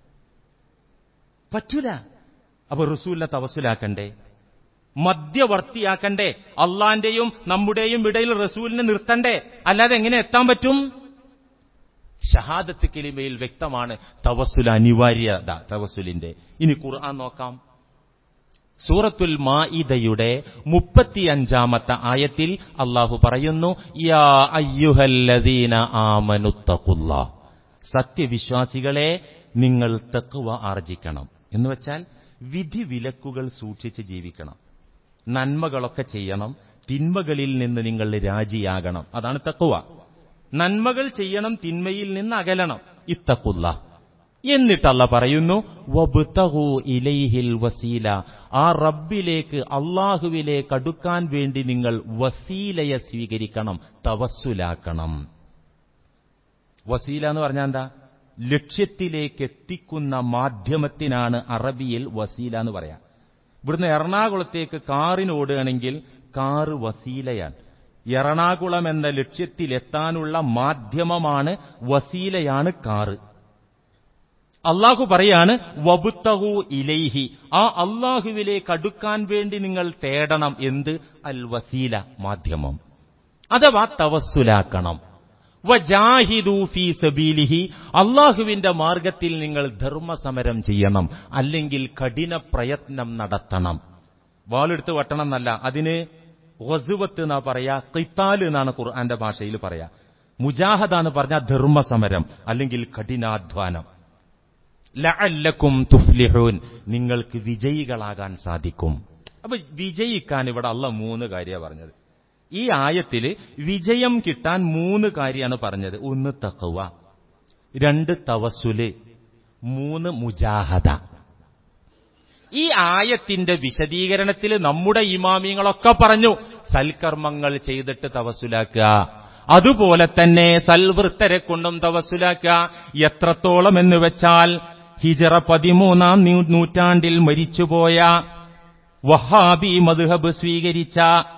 പറ്റൂല അപ്പൊ റസൂലിനെ തവസുലാക്കണ്ടേ മധ്യവർത്തിയാക്കണ്ടേ അള്ളാന്റെയും നമ്മുടെയും ഇടയിൽ റസൂലിനെ നിർത്തണ്ടേ അല്ലാതെ എങ്ങനെ എത്താൻ പറ്റും ഷഹാദത്ത് കിലിമയിൽ വ്യക്തമാണ് തവസുൽ അനിവാര്യത തവസുലിന്റെ ഇനി ഖുർആൻ നോക്കാം സൂറത്തുൽ മാഇദയുടെ മുപ്പത്തിയഞ്ചാമത്തെ ആയത്തിൽ അള്ളാഹു പറയുന്നു യാ അയ്യുഹല്ലദീന ആമനുത്തഖുല്ല സത്യവിശ്വാസികളെ നിങ്ങൾ തക്കുവ ആർജിക്കണം എന്ന് വെച്ചാൽ വിധി വിലക്കുകൾ സൂക്ഷിച്ച് ജീവിക്കണം നന്മകളൊക്കെ ചെയ്യണം തിന്മകളിൽ നിന്ന് നിങ്ങൾ രാജിയാകണം അതാണ് തക്കുവ നന്മകൾ ചെയ്യണം തിന്മയിൽ നിന്ന് അകലണം ഇത്തക്കുള്ള എന്നിട്ടല്ല പറയുന്നു വബ്തഗു ഇലൈഹിൽ വസീല ആ റബ്ബിലേക്ക് അള്ളാഹുവിലേക്ക് അടുക്കാൻ വേണ്ടി നിങ്ങൾ വസീലയെ സ്വീകരിക്കണം തവസ്സുലാക്കണം വസീല എന്ന് പറഞ്ഞാൽ എന്താ ലക്ഷ്യത്തിലേക്ക് എത്തിക്കുന്ന മാധ്യമത്തിനാണ് അറബിയിൽ വസീല എന്ന് പറയാം ഇവിടുന്ന് എറണാകുളത്തേക്ക് കാറിന് ഓടുകയാണെങ്കിൽ കാറ് വസീലയാണ് എറണാകുളം എന്ന ലക്ഷ്യത്തിലെത്താനുള്ള മാധ്യമമാണ് വസീലയാണ് കാറ് അള്ളാഹു പറയാണ് വബുത്തഹു ഇലൈഹി ആ അള്ളാഹുവിലേക്ക് അടുക്കാൻ വേണ്ടി നിങ്ങൾ തേടണം എന്ത് അൽ വസീല മാധ്യമം അഥവാ തവസ്സുലാക്കണം വജാഹിദു ഫീ സബീലിഹി അള്ളാഹുവിന്റെ മാർഗത്തിൽ നിങ്ങൾ ധർമ്മസമരം ചെയ്യണം അല്ലെങ്കിൽ കഠിന പ്രയത്നം നടത്തണം വാളെടുത്ത് വട്ടണം എന്നല്ല അതിന് വസുവത്ത് എന്നാ പറയാ കിത്താല് എന്നാണ് ഖുർആന്റെ ഭാഷയിൽ പറയാ മുജാഹദ എന്ന് പറഞ്ഞാൽ ധർമ്മസമരം അല്ലെങ്കിൽ കഠിനാധ്വാനം ലഅല്ലക്കും തുഫ്ലിഹൂൻ നിങ്ങൾക്ക് വിജയികളാകാൻ സാധിക്കും അപ്പൊ വിജയിക്കാൻ ഇവിടെ അല്ല മൂന്ന് കാര്യമാണ് പറഞ്ഞത് ഈ ആയത്തില് വിജയം കിട്ടാൻ മൂന്ന് കാര്യമാണ് പറഞ്ഞത് ഒന്ന് തഖവ രണ്ട് തവസുല് മൂന്ന് മുജാഹദ ഈ ആയത്തിന്റെ വിശദീകരണത്തിൽ നമ്മുടെ ഇമാമിങ്ങളൊക്കെ പറഞ്ഞു സൽക്കർമ്മങ്ങൾ ചെയ്തിട്ട് തവസുലാക്കുക അതുപോലെ തന്നെ സൽവൃത്തരെ കൊണ്ടും തവസുലാക്കുക എത്രത്തോളം എന്ന് വെച്ചാൽ ഹിജറ പതിമൂന്നാം നൂ- നൂറ്റാണ്ടിൽ മരിച്ചുപോയ വഹാബി മദ്ഹബ് സ്വീകരിച്ച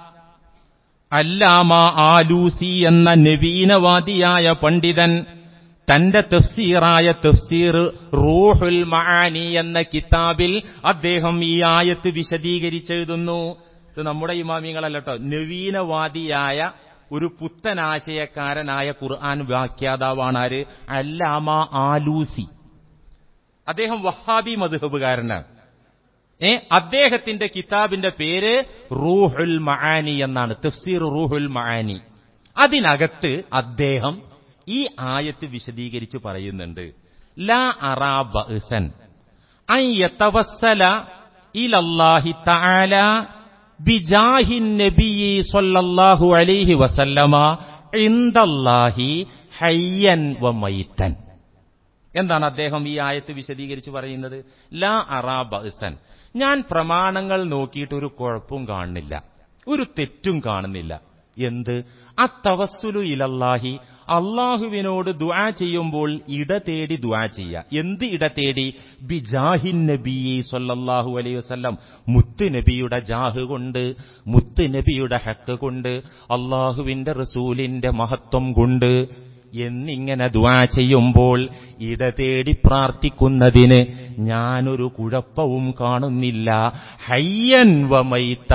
അല്ലാമ ആലൂസി എന്ന നവീനവാദിയായ പണ്ഡിതൻ തന്റെ തഫ്സീറായ തഫ്സീർ റൂഹുൽ മആനി എന്ന കിതാബിൽ അദ്ദേഹം ഈ ആയത്ത് വിശദീകരിച്ചെഴുതുന്നു ഇത് നമ്മുടെ ഇമാമിങ്ങളല്ല കേട്ടോ നവീനവാദിയായ ഒരു പുത്തനാശയക്കാരനായ ഖുർആൻ വ്യാഖ്യാതാവാണ് ആര് അല്ലാമ ആലൂസി അദ്ദേഹം വഹാബി മധുഹബുകാരനാണ് ഏ അദ്ദേഹത്തിന്റെ കിതാബിന്റെ പേര് റൂഹുൽ മആനി എന്നാണ് തഫ്സീർ റൂഹുൽ മആനി അതിനകത്ത് അദ്ദേഹം ഈ ആയത്ത് വിശദീകരിച്ച് പറയുന്നുണ്ട് ലാ അറാ ബഅ്സൻ അൻ യതവസ്സല ഇലല്ലാഹി തആല ബിജാഹിൻ നബിയി സ്വല്ലല്ലാഹു അലൈഹി വസല്ലമ ഇൻദല്ലാഹി ഹയ്യൻ വ മൈതൻ എന്താണ് അദ്ദേഹം ഈ ആയത്ത് വിശദീകരിച്ച് പറയുന്നത് ലാ അറാ ബഅ്സൻ ഞാൻ പ്രമാണങ്ങൾ നോക്കിയിട്ട് ഒരു കുഴപ്പവും കാണുന്നില്ല ഒരു തെറ്റും കാണുന്നില്ല എന്ത് അത്തവസ്സുലു ഇലല്ലാഹി അള്ളാഹുവിനോട് ദുആ ചെയ്യുമ്പോൾ ഇട തേടി ദുആ ചെയ്യുക എന്ത് ഇട തേടി ബിജാഹിൻ നബി സല്ലല്ലാഹു അലൈഹി വസല്ലം മുത്ത് നബിയുടെ ജാഹ് കൊണ്ട് മുത്ത് നബിയുടെ ഹക്ക് കൊണ്ട് അള്ളാഹുവിന്റെ റസൂലിന്റെ മഹത്വം കൊണ്ട് എന്നിങ്ങനെ ദുആ ചെയ്യുമ്പോൾ ഇട തേടി പ്രാർത്ഥിക്കുന്നതിന് ഞാനൊരു കുഴപ്പവും കാണുന്നില്ല ഹയ്യൻ വമൈത്ത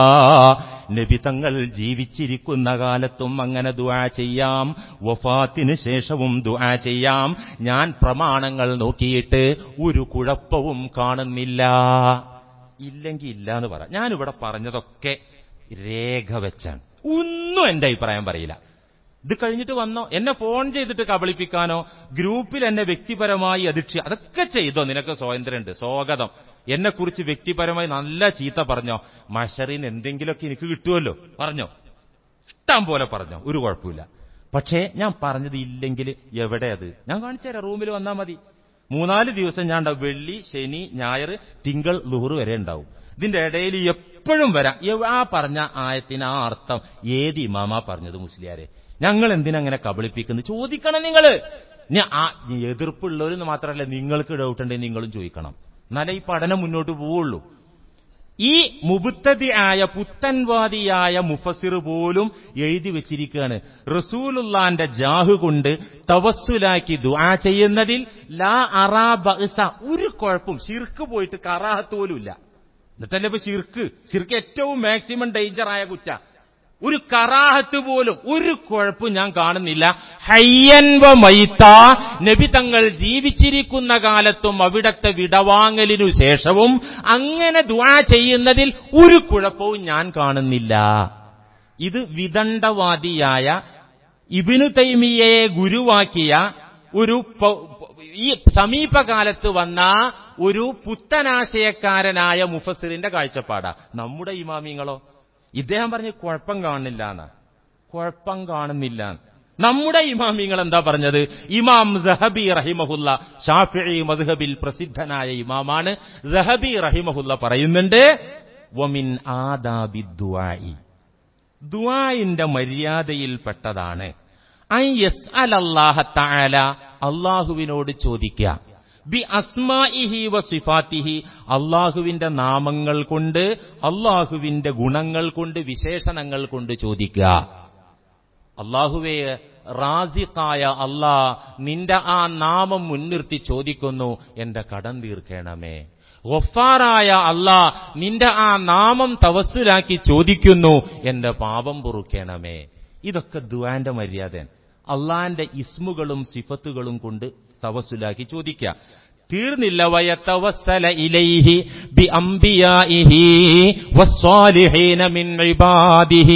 നബി തങ്ങൾ ജീവിച്ചിരിക്കുന്ന കാലത്തും അങ്ങനെ ദുആ ചെയ്യാം വഫാത്തിന് ശേഷവും ദുആ ചെയ്യാം ഞാൻ പ്രമാണങ്ങൾ നോക്കിയിട്ട് ഒരു കുഴപ്പവും കാണുന്നില്ല ഇല്ലെങ്കിൽ ഇല്ല എന്ന് പറ ഞാനിവിടെ പറഞ്ഞതൊക്കെ രേഖ വെച്ചാണ് ഒന്നും എന്റെ അഭിപ്രായം പറയില്ല ഇത് കഴിഞ്ഞിട്ട് വന്നോ എന്നെ ഫോൺ ചെയ്തിട്ട് കബളിപ്പിക്കാനോ ഗ്രൂപ്പിൽ എന്നെ വ്യക്തിപരമായി അധിക്ഷ അതൊക്കെ ചെയ്തോ നിനക്ക് സ്വാതന്ത്ര്യമുണ്ട് സ്വാഗതം എന്നെ കുറിച്ച് വ്യക്തിപരമായി നല്ല ചീത്ത പറഞ്ഞോ മഷറിന് എന്തെങ്കിലുമൊക്കെ എനിക്ക് കിട്ടുമല്ലോ പറഞ്ഞോ ഇഷ്ടം പോലെ പറഞ്ഞോ ഒരു കുഴപ്പമില്ല പക്ഷേ ഞാൻ പറഞ്ഞത് ഇല്ലെങ്കിൽ എവിടെ അത് ഞാൻ കാണിച്ചു തരാം റൂമിൽ വന്നാൽ മതി മൂന്നാല് ദിവസം ഞാൻ ഉണ്ടാവും വെള്ളി ശനി ഞായർ തിങ്കൾ ലുഹറ് വരെ ഉണ്ടാവും ഇതിന്റെ ഇടയിൽ എപ്പോഴും വരാം എവ് ആ പറഞ്ഞ ആയത്തിന് ആ അർത്ഥം ഏത് ഇമാമാ പറഞ്ഞത് മുസ്ലിയാരെ ഞങ്ങൾ എന്തിനങ്ങനെ കബളിപ്പിക്കുന്നു ചോദിക്കണം നിങ്ങള് ഇനി ആ ഇനി എതിർപ്പുള്ളവരെന്ന് മാത്രമല്ല നിങ്ങൾക്ക് ഡൗട്ട് ഉണ്ടെങ്കിൽ നിങ്ങളും ചോദിക്കണം എന്നാലേ ഈ പഠനം മുന്നോട്ട് പോവുള്ളൂ ഈ മുബുത്തതിയായ പുത്തൻവാദിയായ മുഫസിർ പോലും എഴുതി വെച്ചിരിക്കുകയാണ് റസൂലുള്ളാന്റെ ജാഹു കൊണ്ട് തവസ്സുലാക്കി ദുആ ചെയ്യുന്നതിൽ ലാ അറാ ബഅസ ഒരു കുഴപ്പം ശിർക്ക് പോയിട്ട് കറാഹത്ത് പോലും ഇല്ല എന്നിട്ടല്ലേ ഇപ്പൊ ശിർക്ക് ശിർക്ക് ഏറ്റവും മാക്സിമം ഡേഞ്ചർ ആയ കുറ്റ ഒരു കറാഹത്ത് പോലും ഒരു കുഴപ്പവും ഞാൻ കാണുന്നില്ല ഹയ്യൻവ മൈത്ത നബി തങ്ങൾ ജീവിച്ചിരിക്കുന്ന കാലത്തും അവിടത്തെ വിടവാങ്ങലിനു ശേഷവും അങ്ങനെ ദുആ ചെയ്യുന്നതിൽ ഒരു കുഴപ്പവും ഞാൻ കാണുന്നില്ല ഇത് വിദണ്ഡവാദിയായ ഇബിനു തൈമിയയെ ഗുരുവാക്കിയ ഒരു പ- ഈ സമീപകാലത്ത് വന്ന ഒരു പുത്തനാശയക്കാരനായ മുഫസിറിന്റെ കാഴ്ചപ്പാടാ നമ്മുടെ ഇമാമിങ്ങളോ ഇദ്ദേഹം പറഞ്ഞ് കുഴപ്പം കാണുന്നില്ല എന്നാ കുഴപ്പം കാണുന്നില്ല നമ്മുടെ ഇമാമിങ്ങൾ എന്താ പറഞ്ഞത് ഇമാം സഹബി റഹിമഹുല്ല ഷാഫിഈ മദ്ഹബിൽ പ്രസിദ്ധനായ ഇമാമാണ് സഹബി റഹിമഹുല്ല പറയുന്നുണ്ട് വമിൻ ആദാബി ദുആഇ ദുആഇന്റെ മര്യാദയിൽപ്പെട്ടതാണ് ഐ യസ് അലല്ലാഹ തആല അള്ളാഹുവിനോട് ചോദിക്കുക ബി അസ്മാഇഹി വ സിഫാത്തിഹി അള്ളാഹുവിന്റെ നാമങ്ങൾ കൊണ്ട് അള്ളാഹുവിന്റെ ഗുണങ്ങൾ കൊണ്ട് വിശേഷണങ്ങൾ കൊണ്ട് ചോദിക്കുക അള്ളാഹുവേ റാസിഖായ അള്ളാ നിന്റെ ആ നാമം മുൻനിർത്തി ചോദിക്കുന്നു എന്റെ കടം തീർക്കണമേ ഗഫാറായ അള്ളാ നിന്റെ ആ നാമം തവസ്സുലാക്കി ചോദിക്കുന്നു എന്റെ പാപം പൊറുക്കണമേ ഇതൊക്കെ ദുആന്റെ മര്യാദ അള്ളാന്റെ ഇസ്മുകളും സിഫത്തുകളും കൊണ്ട് തവസ്സുലാക്കി ചോദിക്കുക തീർന്നില്ല വയത്തവസ്സല ഇലൈഹി ബി അംബിയാഇഹി വസ്സാലിഹീന മിൻ ഇബാദിഹി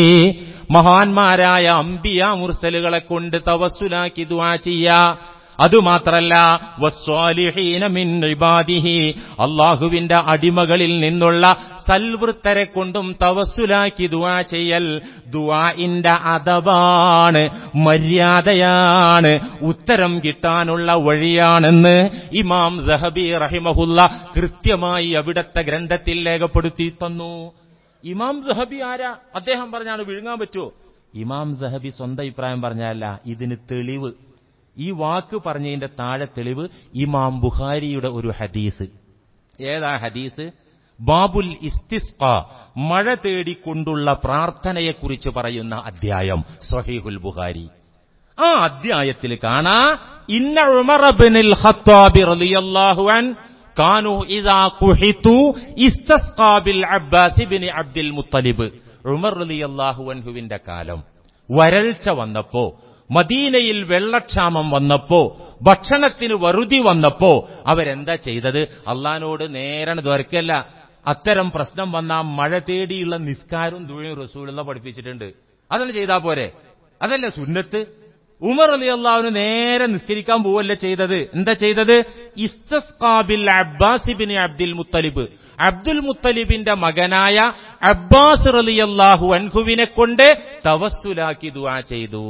മഹാന്മാരായ അംബിയ മുർസലുകളെ കൊണ്ട് തവസ്സുലാക്കി ദുആ ചെയ്യാ അതുമാത്രല്ല വസ്വാലിഹീന മിൻ ഇബാദിഹി അള്ളാഹുവിന്റെ അടിമകളിൽ നിന്നുള്ള സൽവൃത്തരെ കൊണ്ടും തവസ്സുലാക്കി ദുആ ചെയ്യൽ ദുആഇന്റെ അദബാണ് മര്യാദയാണ് ഉത്തരം കിട്ടാനുള്ള വഴിയാണെന്ന് ഇമാം സഹബി റഹിമഹുല്ല കൃത്യമായി അവിടത്തെ ഗ്രന്ഥത്തിൽ രേഖപ്പെടുത്തി തന്നു ഇമാം സഹബി ആരാ അദ്ദേഹം പറഞ്ഞാണ് വിഴുങ്ങാൻ പറ്റുമോ ഇമാം സഹബി സ്വന്തം അഭിപ്രായം പറഞ്ഞല്ല ഇതിന് തെളിവ് ഈ വാക്ക് പറഞ്ഞതിന്റെ താഴെ തെളിവ് ഇമാം ബുഖാരിയുടെ ഒരു ഹദീസ് ഏതാ ഹദീസ് ബാബുൽ ഇസ്തിസ്ക മഴ തേടിക്കൊണ്ടുള്ള പ്രാർത്ഥനയെക്കുറിച്ച് പറയുന്ന അധ്യായം സഹീഹുൽ ബുഖാരി ആ അധ്യായത്തിൽ കാണാ ഇന്ന ഉമറബിനിൽ ഖത്താബി റളിയല്ലാഹു അൻ കാനു ഇദാ കുഹിതു ഇസ്തസ്കാ ബിൽ Abbas ibn Abdul Muttalib Umar റളിയല്ലാഹു അൻഹുവിന്റെ കാലം വരൾച്ച വന്നപ്പോ മദീനയിൽ വെള്ളക്ഷാമം വന്നപ്പോ ഭക്ഷണത്തിന് വറുതി വന്നപ്പോ അവരെന്താ ചെയ്തത് അള്ളഹാനോട് നേരാണ് ദ്വർക്കല്ല അത്തരം പ്രശ്നം വന്ന മഴ തേടിയുള്ള നിസ്കാരവും ദുഴയും റസൂലുള്ള പഠിപ്പിച്ചിട്ടുണ്ട് അതല്ല ചെയ്താ പോരെ അതല്ല സുന്നത്ത് ഉമർ അലി അള്ളാഹുവിന് നേരെ നിസ്കരിക്കാൻ പോവല്ല ചെയ്തത് എന്താ ചെയ്തത് ഇസ്തസ്കാബിൽ അബ്ബാസിബിൻ അബ്ദുൽ മുത്തലിബ് അബ്ദുൽ മുത്തലിബിന്റെ മകനായ അബ്ബാസ് അലി അള്ളാഹു അൻഹുവിനെ കൊണ്ട് തവസ്സുലാക്കി ദുആ ചെയ്തു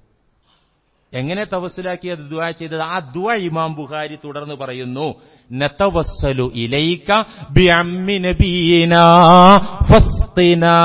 എങ്ങനെ തവസ്സുലാക്കിയത് ദുആ ചെയ്തത് ആ ദുആ ഇമാം ബുഖാരി തുടർന്ന് പറയുന്നു നതവസ്സലു ഇലൈക ബിഅമ്മി നബീനാ ഫസ്ഖിനാ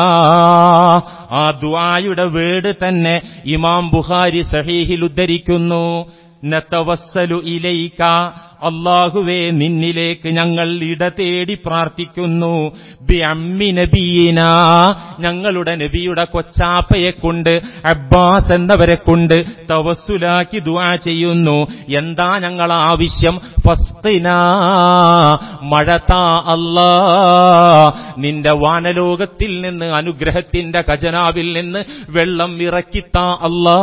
ആ ദുആയുടെ വേട് തന്നെ ഇമാം ബുഖാരി സഹീഹിൽ ഉദ്ധരിക്കുന്നു നതവസ്സലു ഇലൈക അള്ളാഹുവേ നിന്നിലേക്ക് ഞങ്ങൾ ഇട തേടി പ്രാർത്ഥിക്കുന്നു ബി അമ്മി നബീന ഞങ്ങളുടെ നബിയുടെ കൊച്ചാപ്പയെ കൊണ്ട് അബ്ബാസ് എന്നവരെ കൊണ്ട് തവസ്സുലാക്കി ദുആ ചെയ്യുന്നു എന്താ ഞങ്ങൾ ആവശ്യം ഫസ്തിന മഴതാ അല്ലാ നിന്റെ വാനലോകത്തിൽ നിന്ന് അനുഗ്രഹത്തിന്റെ ഖജനാവിൽ നിന്ന് വെള്ളം ഇറക്കിത്താ അല്ലാ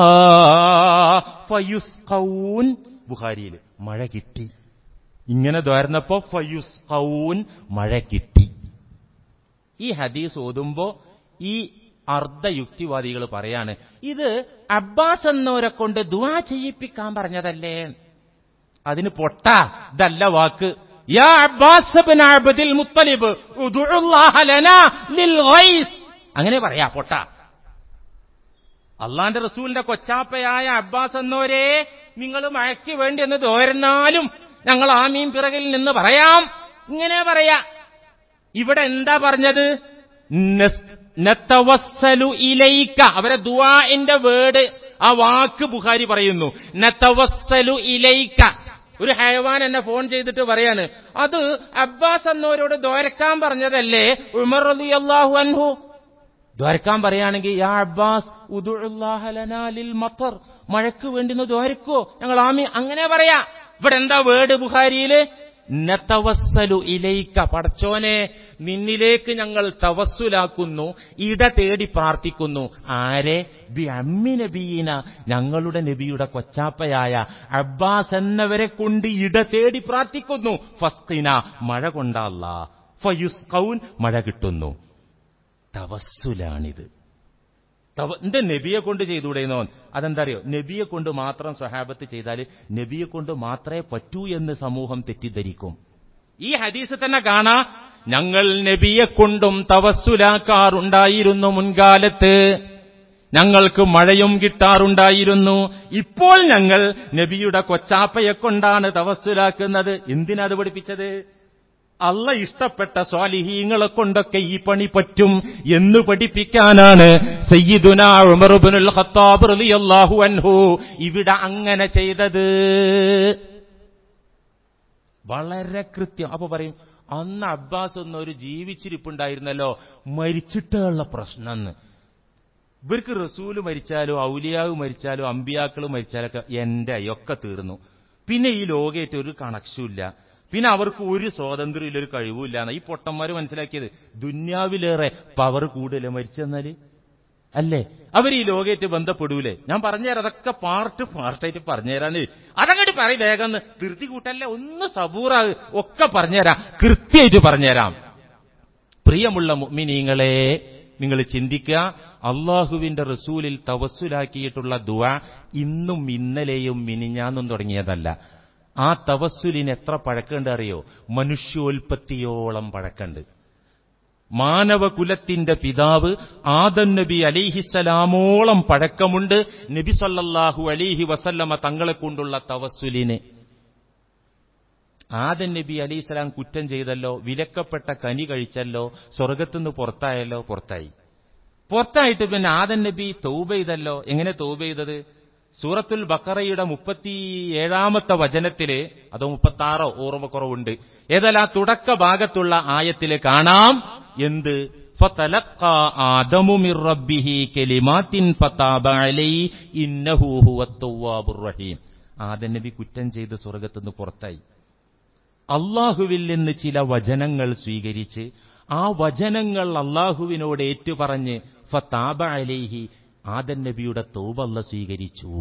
ഫയുസ്കൗൻ ബുഖാരിയിൽ മഴ കിട്ടി ഇങ്ങനെ ദ്വാരുന്നപ്പോ ഫയുസ് കൗൻ മഴ കിട്ടി ഈ ഹദീസ് ഓതുമ്പോ ഈ അർദ്ധയുക്തിവാദികൾ പറയാണ് ഇത് അബ്ബാസ് എന്നവരെ കൊണ്ട് ദുആ ചെയ്യിപ്പിക്കാൻ പറഞ്ഞതല്ലേ അതിന് പൊട്ട ഇതല്ല വാക്ക് യാ അബ്ബാസ് ബിൻ അബ്ദുൽ മുത്തലിബ് ഉദ്ഉല്ലാഹ ലനാ ലിൽ ഗൈസ് അങ്ങനെ പറയാ പൊട്ട അള്ളാന്റെ റസൂലിന്റെ കൊച്ചാപ്പയായ അബ്ബാസ് എന്നവരെ നിങ്ങൾ മഴയ്ക്ക് വേണ്ടി എന്ന് തോരുന്നാലും ഞങ്ങൾ ആമീൻ പിറകിൽ നിന്ന് പറയാം ഇങ്ങനെ പറയാ ഇവിടെ എന്താ പറഞ്ഞത് നസ്- നത്തവസ്സലു ഇലൈക്ക അവരെ ദുആന്റെ വേർഡ് ആ വാക്ക് ബുഖാരി പറയുന്നു നത്തവസ്സലു ഇലൈക്ക ഒരു ഹയവാൻ എന്നെ ഫോൺ ചെയ്തിട്ട് പറയാണ് അത് അബ്ബാസ് എന്നവരോട് ദ്വാരക്കാൻ പറഞ്ഞതല്ലേ ഉമർ റളിയല്ലാഹു അൻഹു ദ്വാരക്കാൻ പറയുകയാണെങ്കിൽ യാ അബ്ബാസ് ഉദുഅല്ലാഹ ലനാ ലിൽ മത്തർ മഴയ്ക്ക് വേണ്ടി ഒന്ന് ദ്വാരക്കോ ഞങ്ങൾ ആമി അങ്ങനെ പറയാ ഇവിടെ എന്താ വേർഡ് ബുഖാരിയില് നതവസ്സലു ഇലൈക്ക പടച്ചോനെ നിന്നിലേക്ക് ഞങ്ങൾ തവസ്സുലാക്കുന്നു ഇട തേടി പ്രാർത്ഥിക്കുന്നു ആരെ ബി അമ്മി നബീന ഞങ്ങളുടെ നബിയുടെ കൊച്ചാപ്പയായ അബ്ബാസ് എന്നവരെ കൊണ്ട് ഇട തേടി പ്രാർത്ഥിക്കുന്നു ഫസ്കിന മഴ കൊണ്ടല്ല ഫയുസ്കൗൻ മഴ കിട്ടുന്നു തവസ്സുലാണിത് തവ എന്റെ നബിയെ കൊണ്ട് ചെയ്തുകൂടെയെന്നോ അതെന്താ അറിയോ നബിയെ കൊണ്ട് മാത്രം സ്വഹാബത്ത് ചെയ്താൽ നബിയെ കൊണ്ട് മാത്രമേ പറ്റൂ എന്ന് സമൂഹം തെറ്റിദ്ധരിക്കും ഈ ഹദീസ് തന്നെ കാണാ ഞങ്ങൾ നബിയെ കൊണ്ടും തവസ്സുലാക്കാറുണ്ടായിരുന്നു മുൻകാലത്ത് ഞങ്ങൾക്ക് മഴയും കിട്ടാറുണ്ടായിരുന്നു ഇപ്പോൾ ഞങ്ങൾ നബിയുടെ കൊച്ചാപ്പയെ കൊണ്ടാണ് തവസ്സുലാക്കുന്നത് എന്തിനാ അത് പഠിപ്പിച്ചത് അല്ല ഇഷ്ടപ്പെട്ട സ്വാലിഹീങ്ങളെ കൊണ്ടൊക്കെ ഈ പണി പറ്റും എന്ന് പഠിപ്പിക്കാനാണ് സയ്യിദുന ഉമറുബിനുൽ ഖത്താബ് റളിയല്ലാഹു അൻഹു ഇവിടെ അങ്ങനെ ചെയ്തത് വളരെ കൃത്യം അപ്പൊ പറയും അന്ന് അബ്ബാസ് എന്നൊരു ജീവിച്ചിരിപ്പുണ്ടായിരുന്നല്ലോ മരിച്ചിട്ടുള്ള പ്രശ്നം എന്ന് ഇവർക്ക് റസൂല് മരിച്ചാലോ ഔലിയാവ് മരിച്ചാലോ അമ്പിയാക്കൾ മരിച്ചാലൊക്കെ എന്റെ ഒക്കെ തീർന്നു പിന്നെ ഈ ലോകേറ്റ് ഒരു കണക്ഷനും ഇല്ല പിന്നെ അവർക്ക് ഒരു സ്വാതന്ത്ര്യമില്ല ഒരു കഴിവുമില്ല എന്നാ ഈ പൊട്ടന്മാര് മനസ്സിലാക്കിയത് ദുന്യാവിലേറെ പവർ കൂടുതലേ മരിച്ചെന്നാല് അല്ലേ അവർ ഈ ലോകേറ്റ് ബന്ധപ്പെടൂലേ ഞാൻ പറഞ്ഞുതരാം അതൊക്കെ പാർട്ട് പാർട്ടായിട്ട് പറഞ്ഞുതരാന്ന് അതങ്ങോട്ട് പറയും വേഗം ഒന്ന് ധൃതി കൂട്ടല്ലേ ഒന്ന് സബൂറാവ് ഒക്കെ പറഞ്ഞുതരാം കൃത്യമായിട്ട് പറഞ്ഞുതരാം പ്രിയമുള്ള മുഅ്മിനീങ്ങളെ നിങ്ങൾ ചിന്തിക്കുക അള്ളാഹുവിന്റെ റസൂലിൽ തവസ്സുലാക്കിയിട്ടുള്ള ദുവ ഇന്നും ഇന്നലെയും മിനിഞ്ഞാന്നും തുടങ്ങിയതല്ല ആ തവസ്സുലിന് എത്ര പഴക്കമുണ്ട് അറിയോ മനുഷ്യോൽപത്തിയോളം പഴക്കമുണ്ട് മാനവകുലത്തിന്റെ പിതാവ് ആദൻ നബി അലിഹിസലാമോളം പഴക്കമുണ്ട് നബി സല്ലല്ലാഹു അലിഹി വസല്ലമ തങ്ങളെ കൊണ്ടുള്ള തവസ്സുലിന് ആദൻ നബി അലിസ്ലാം കുറ്റം ചെയ്തല്ലോ വിലക്കപ്പെട്ട കനി കഴിച്ചല്ലോ സ്വർഗത്തുനിന്ന് പുറത്തായല്ലോ പുറത്തായി പുറത്തായിട്ട് പിന്നെ ആദൻ നബി തൗബ ചെയ്തല്ലോ എങ്ങനെ തൗബ ചെയ്തത് സൂറത്തുൽ ബക്കറയുടെ മുപ്പത്തി ഏഴാമത്തെ വചനത്തില് അതോ മുപ്പത്തി ആറോ ഓർമ്മക്കുറവുണ്ട് ഏതായാലും ആ തുടക്ക ഭാഗത്തുള്ള ആയത്തില് കാണാം എന്ത് فَتَلَقَّى آدَمُ مِنْ رَبِّهِ كَلِمَاتٍ فَتَابَ عَلَيْهِ إِنَّهُ هُوَ التَّوَّابُ الرَّحِيمُ ആദൻ നബി കുറ്റം ചെയ്ത് സ്വർഗത്തുനിന്ന് പുറത്തായി അള്ളാഹുവിൽ നിന്ന് ചില വചനങ്ങൾ സ്വീകരിച്ച് ആ വചനങ്ങൾ അള്ളാഹുവിനോട് ഏറ്റുപറഞ്ഞ് ഫതാബ അലൈഹി ആദൻ നബിയുടെ തൗബല്ല സ്വീകരിച്ചു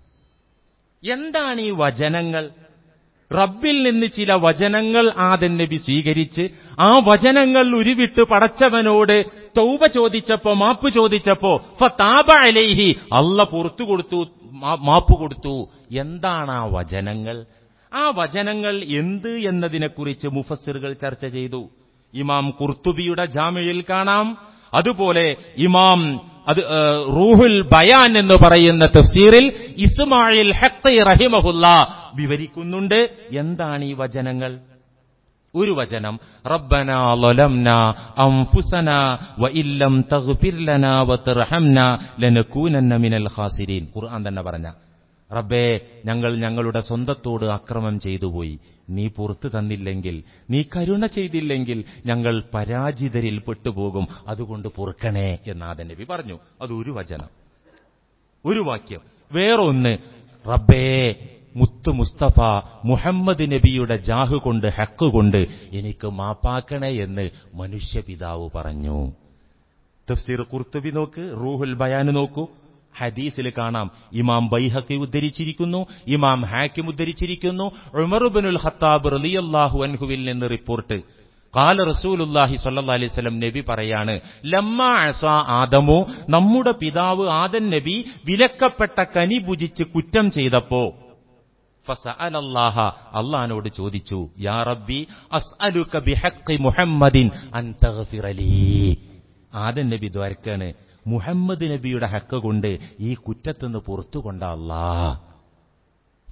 എന്താണ് ഈ വചനങ്ങൾ റബ്ബിൽ നിന്ന് ചില വചനങ്ങൾ ആദൻ നബി സ്വീകരിച്ച് ആ വചനങ്ങൾ ഉരുവിട്ട് പടച്ചവനോട് തൗബ ചോദിച്ചപ്പോ മാപ്പ് ചോദിച്ചപ്പോ ഫതാബ അലൈഹി അല്ല പുറത്തു കൊടുത്തു മാ- മാപ്പ് കൊടുത്തു എന്താണ് ആ വചനങ്ങൾ ആ വചനങ്ങൾ എന്ത് എന്നതിനെക്കുറിച്ച് മുഫസ്സിറുകൾ ചർച്ച ചെയ്തു ഇമാം കുർത്തുബിയുടെ ജാമ്യയിൽ കാണാം അതുപോലെ ഇമാം അത് ഏ, റൂഹുൽ ബയാൻ എന്ന് പറയുന്ന തഫ്സീറിൽ ഇസ്മായിൽ ഹഖ് റഹിമഹുല്ല വിവരിക്കുന്നുണ്ട് എന്താണ് ഈ വചനങ്ങൾ ഒരു വചനം റബ്ബന ലലംന അൻഫുസന വഇല്ലം തഗ്ഫിർ ലനാ വതർഹംന ലനകൂനന്ന മിനൽ ഖാസിരീൻ ഖുർആൻ തന്നെ പറഞ്ഞ റബ്ബേ ഞങ്ങൾ ഞങ്ങളുടെ സ്വന്തത്തോട് അക്രമം ചെയ്തുപോയി നീ പുറത്തു തന്നില്ലെങ്കിൽ നീ കരുണ ചെയ്തില്ലെങ്കിൽ ഞങ്ങൾ പരാജിതരിൽ പെട്ടുപോകും അതുകൊണ്ട് പൊറുക്കണേ എന്നാദൻ നബി പറഞ്ഞു അത് ഒരു വചനം ഒരു വാക്യം വേറൊന്ന് റബ്ബേ മുത്ത് മുസ്തഫ മുഹമ്മദ് നബിയുടെ ജാഹ് കൊണ്ട് ഹക്ക് കൊണ്ട് എനിക്ക് മാപ്പാക്കണേ എന്ന് മനുഷ്യപിതാവ് പറഞ്ഞു തഫ്സീർ കുർത്തുബി നോക്ക് റൂഹുൽ ബയാൻ നോക്കൂ ഹദീസിൽ കാണാം ഇമാം ബൈഹക്കി ഉദ്ധരിച്ചിരിക്കുന്നു ഇമാം ഹാക്കിം ഉദ്ധരിച്ചിരിക്കുന്നു ഉമറുബിനുൽ ഖത്താബ് റളിയല്ലാഹു അൻഹുവിൽ നിന്ന് റിപ്പോർട്ട് കാല റസൂലുല്ലാഹി സ്വല്ലല്ലാഹി അലൈഹി വസല്ലം നബി പറയാണ് ലമ്മ അസ ആദമു നമ്മുടെ പിതാവ് ആദൻ നബി വിലക്കപ്പെട്ട കനി ഭുജിച്ച് കുറ്റം ചെയ്തപ്പോ ഫസഅലല്ലാഹ അള്ളഹാനോട് ചോദിച്ചു യാ റബ്ബി അസ്അലുക ബിഹഖി മുഹമ്മദിൻ അൻ തഗ്ഫിറലീ ആദൻ നബി ദ്വാരക്കാണ് മുഹമ്മദ് നബിയുടെ ഹക്ക് കൊണ്ട് ഈ കുറ്റത്തുനിന്ന് പുറത്തു കൊണ്ട അല്ലാ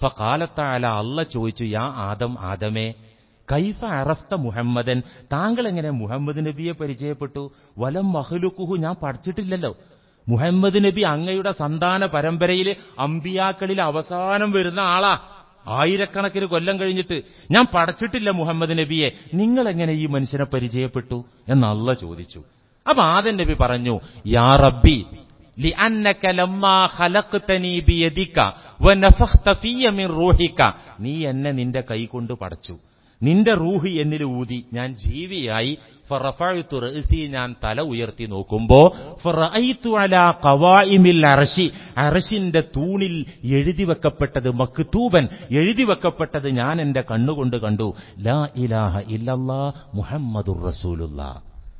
ഫകാലത്താല അല്ല ചോദിച്ചു യാ ആദം ആദമേ കൈഫ അറഫ്ത മുഹമ്മദൻ താങ്കൾ എങ്ങനെ മുഹമ്മദ് നബിയെ പരിചയപ്പെട്ടു വലം മഹലുക്കുഹു ഞാൻ പഠിച്ചിട്ടില്ലല്ലോ മുഹമ്മദ് നബി അങ്ങയുടെ സന്താന പരമ്പരയിൽ അമ്പിയാക്കളിൽ അവസാനം വരുന്ന ആളാ ആയിരക്കണക്കിന് കൊല്ലം കഴിഞ്ഞിട്ട് ഞാൻ പഠിച്ചിട്ടില്ല മുഹമ്മദ് നബിയെ നിങ്ങൾ എങ്ങനെ ഈ മനുഷ്യനെ പരിചയപ്പെട്ടു എന്ന് അല്ല ചോദിച്ചു അപ്പൊ ആദൻ നബി പറഞ്ഞു യാ റബ്ബി لأنك لما خلقتني بيدك ونفخت في من روحك നീ എന്നെ നിന്റെ കൈ കൊണ്ട് പടച്ചു നിന്റെ റൂഹ് എന്നിൽ ഊതി ഞാൻ ജീവിയായി ഫറഫഅ്തു റഅസി ഞാൻ തല ഉയർത്തി നോക്കുമ്പോ ഫറഅയ്തു അലാ ഖവായിമിൽ അർശി അർശിന്റെ തൂണിൽ എഴുതി വെക്കപ്പെട്ടത് മക്തൂബൻ എഴുതി വെക്കപ്പെട്ടത് ഞാൻ എന്റെ കണ്ണുകൊണ്ട് കണ്ടു ലാ ഇലാഹ ഇല്ലല്ലാ മുഹമ്മദുർ റസൂലുള്ളാഹ്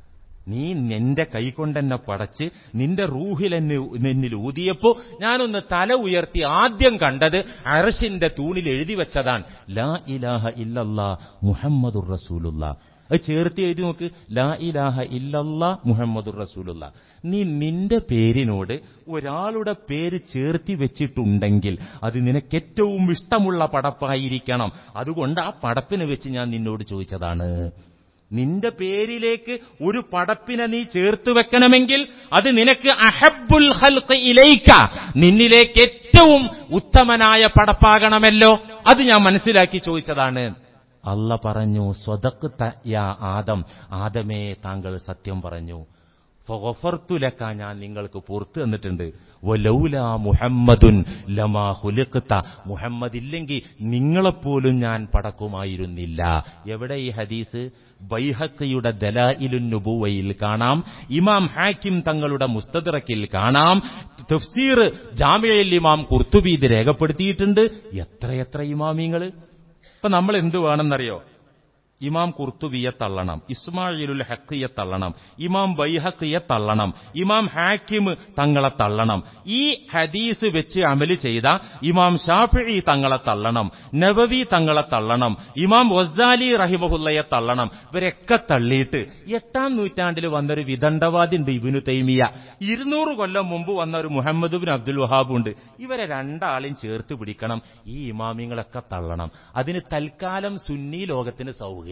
നീ നിന്റെ കൈകൊണ്ടെന്നെ പടച്ച് നിന്റെ റൂഹിൽ എന്നെ എന്നിൽ ഊതിയപ്പോ ഞാനൊന്ന് തല ഉയർത്തി ആദ്യം കണ്ടത് അറശിന്റെ തൂണിൽ എഴുതി വെച്ചതാണ് ലാ ഇലാഹ ഇല്ലല്ലാ മുഹമ്മദുർ റസൂലുള്ള അത് ചേർത്ത് എഴുതി നോക്ക് ലാ ഇലാഹ ഇല്ലല്ലാ മുഹമ്മദുർ റസൂലുള്ള നീ നിന്റെ പേരിനോട് ഒരാളുടെ പേര് ചേർത്തി വെച്ചിട്ടുണ്ടെങ്കിൽ അത് നിനക്ക് ഏറ്റവും ഇഷ്ടമുള്ള പടപ്പായിരിക്കണം അതുകൊണ്ട് ആ പടപ്പിനെ വെച്ച് ഞാൻ നിന്നോട് ചോദിച്ചതാണ് നിന്റെ പേരിലേക്ക് ഒരു പടപ്പിനെ നീ ചേർത്ത് വെക്കണമെങ്കിൽ അത് നിനക്ക് അഹബുൽ ഹൽഖ് ഇലൈക്ക നിന്നിലേക്ക് ഏറ്റവും ഉത്തമനായ പടപ്പാകണമല്ലോ അത് ഞാൻ മനസ്സിലാക്കി ചോദിച്ചതാണ് അല്ല പറഞ്ഞു സ്വതക്ക് യാ ആദം ആദമേ താങ്കൾ സത്യം പറഞ്ഞു ഫൊഫർത്തുലക്ക ഞാൻ നിങ്ങൾക്ക് പുറത്തു തന്നിട്ടുണ്ട് വലൗല മുഹമ്മദുൻ ലമാ ഹുലിഖ്ത മുഹമ്മദ് ഇല്ലെങ്കിൽ നിങ്ങളെപ്പോലും ഞാൻ പടക്കുമായിരുന്നില്ല എവിടെ ഈ ഹദീസ് ബൈഹക്കയുടെ ദലായിലുൻ നുബുവയിൽ കാണാം ഇമാം ഹാക്കിം തങ്ങളുടെ മുസ്തദിറക്കിൽ കാണാം തഫ്സീർ ജാമിയയിൽ ഇമാം കുർത്തുബി ഇത് രേഖപ്പെടുത്തിയിട്ടുണ്ട് എത്രയെത്ര ഇമാമിങ്ങൾ ഇപ്പൊ നമ്മൾ എന്ത് വേണമെന്നറിയോ ഇമാം കുർത്തുബിയെ തള്ളണം ഇസ്മായിലുൽ ഹക്കിയെ തള്ളണം ഇമാം ബൈഹക്കിയെ തള്ളണം ഇമാം ഹാക്കിം തങ്ങളെ തള്ളണം ഈ ഹദീസ് വെച്ച് അമല് ചെയ്ത ഇമാം ഷാഫി തങ്ങളെ തള്ളണം നബവി തങ്ങളെ തള്ളണം ഇമാം വസാലി റഹിമഹുല്ലയെ തള്ളണം ഇവരൊക്കെ തള്ളിയിട്ട് എട്ടാം നൂറ്റാണ്ടിൽ വന്നൊരു വിദണ്ഡവാദി ഉണ്ട് ഇബിനു തൈമിയ ഇരുന്നൂറ് കൊല്ലം മുമ്പ് വന്ന ഒരു മുഹമ്മദ് ബിൻ അബ്ദുൽ വഹാബ് ഉണ്ട് ഇവരെ രണ്ടാളും ചേർത്ത് പിടിക്കണം ഈ ഇമാമിങ്ങളൊക്കെ തള്ളണം അതിന് തൽക്കാലം സുന്നി ലോകത്തിന് സൗകര്യമില്ല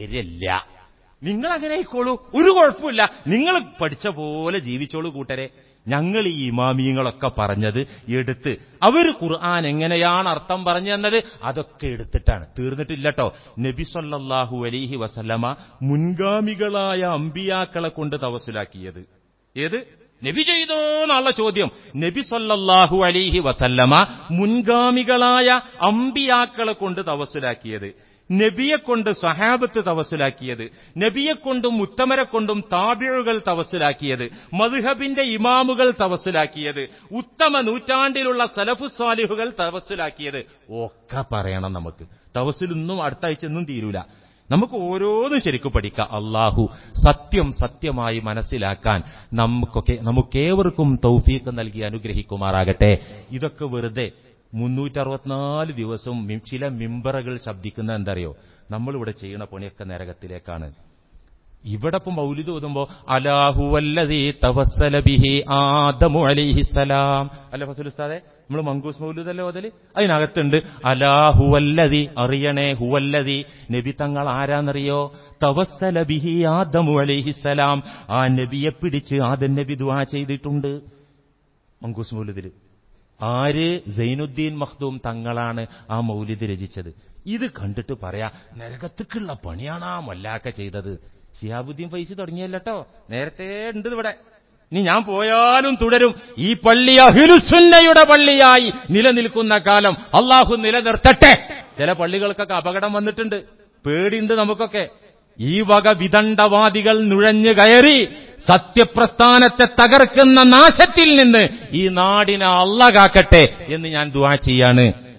നിങ്ങൾ അങ്ങനെ ആയിക്കോളൂ ഒരു കുഴപ്പമില്ല നിങ്ങൾ പഠിച്ച പോലെ ജീവിച്ചോളൂ കൂട്ടരെ ഞങ്ങൾ ഈ ഇമാമിയങ്ങളൊക്കെ പറഞ്ഞത് എടുത്ത് അവർ ഖുർആൻ എങ്ങനെയാണ് അർത്ഥം പറഞ്ഞു തന്നത് അതൊക്കെ എടുത്തിട്ടാണ് തീർന്നിട്ടില്ലട്ടോ നബി സല്ലല്ലാഹു അലൈഹി വസല്ലമ മുൻഗാമികളായ അമ്പിയാക്കളെ കൊണ്ട് തവസുലാക്കിയത് ഏത് നബി ചെയ്തോ എന്നുള്ള ചോദ്യം നബി സല്ലല്ലാഹു അലൈഹി വസല്ലമ മുൻഗാമികളായ അമ്പിയാക്കളെ കൊണ്ട് തവസുലാക്കിയത് നബിയെ കൊണ്ട് സഹാബത്ത് തവസുലാക്കിയത് നബിയെ കൊണ്ടും ഉത്തമരെ കൊണ്ടും താബിഴുകൾ തവസുലാക്കിയത് മധുഹബിന്റെ ഇമാമുകൾ തവസുലാക്കിയത് ഉത്തമ നൂറ്റാണ്ടിലുള്ള സലഫു സ്വാലിഹുകൾ തവസുലാക്കിയത് ഒക്കെ പറയണം നമുക്ക് തവസുലൊന്നും അടുത്ത ആഴ്ച ഒന്നും തീരൂല നമുക്ക് ഓരോന്നും ശരിക്കും പഠിക്കാം അള്ളാഹു സത്യം സത്യമായി മനസ്സിലാക്കാൻ നമുക്കൊക്കെ നമുക്കേവർക്കും തൗഫീക്ക് നൽകി അനുഗ്രഹിക്കുമാറാകട്ടെ ഇതൊക്കെ വെറുതെ മുന്നൂറ്ററുപത്തിനാല് ദിവസവും മി- ചില മിമ്പറകൾ ശബ്ദിക്കുന്ന എന്തറിയോ നമ്മളിവിടെ ചെയ്യണ പണിയൊക്കെ നരകത്തിലേക്കാണ് ഇവിടെ ഇപ്പം മൗലിദ് ഓതുമ്പോ അലാഹുവല്ലദീ തവസ്സല ബിഹി ആദമു അലൈഹിസ്സലാം അല്ല ഫസുൽ ഉസ്താദെ നമ്മൾ മങ്കൂസ് മൗലൂദ് അല്ലേ ഓതല് അതിനകത്തുണ്ട് അലാഹുവല്ലതി അറിയണേ ഹുവല്ലതി നബി തങ്ങൾ ആരാന്നറിയോ തവസ്സല ബിഹി ആദമു അലൈഹിസ്സലാം ആ നബിയെ പിടിച്ച് ആദൻ നബി ദുആ ചെയ്തിട്ടുണ്ട് മങ്കൂസ് മൗലിദില് ആര് സൈനുദ്ദീൻ മഖ്ദൂം തങ്ങളാണ് ആ മൗലിദ് രചിച്ചത് ഇത് കണ്ടിട്ട് പറയാ നരകത്തുക്കുള്ള പണിയാണ് ആ മല്ലാക്ക ചെയ്തത് ഷിയാബുദ്ദീൻ ഫൈസി തുടങ്ങിയല്ലോ നേരത്തെ ഉണ്ട് ഇവിടെ ഇനി ഞാൻ പോയാലും തുടരും ഈ പള്ളി അഹിലുസുന്നയുടെ പള്ളിയായി നിലനിൽക്കുന്ന കാലം അള്ളാഹു നിലനിർത്തട്ടെ ചില പള്ളികൾക്കൊക്കെ അപകടം വന്നിട്ടുണ്ട് പേടിയുണ്ട് നമുക്കൊക്കെ ഈ വക വിദണ്ഡവാദികൾ നുഴഞ്ഞു കയറി സത്യപ്രസ്ഥാനത്തെ തകർക്കുന്ന നാശത്തിൽ നിന്ന് ഈ നാടിനെ അല്ല കാക്കട്ടെ എന്ന് ഞാൻ ദുവാ ചെയ്യാണ്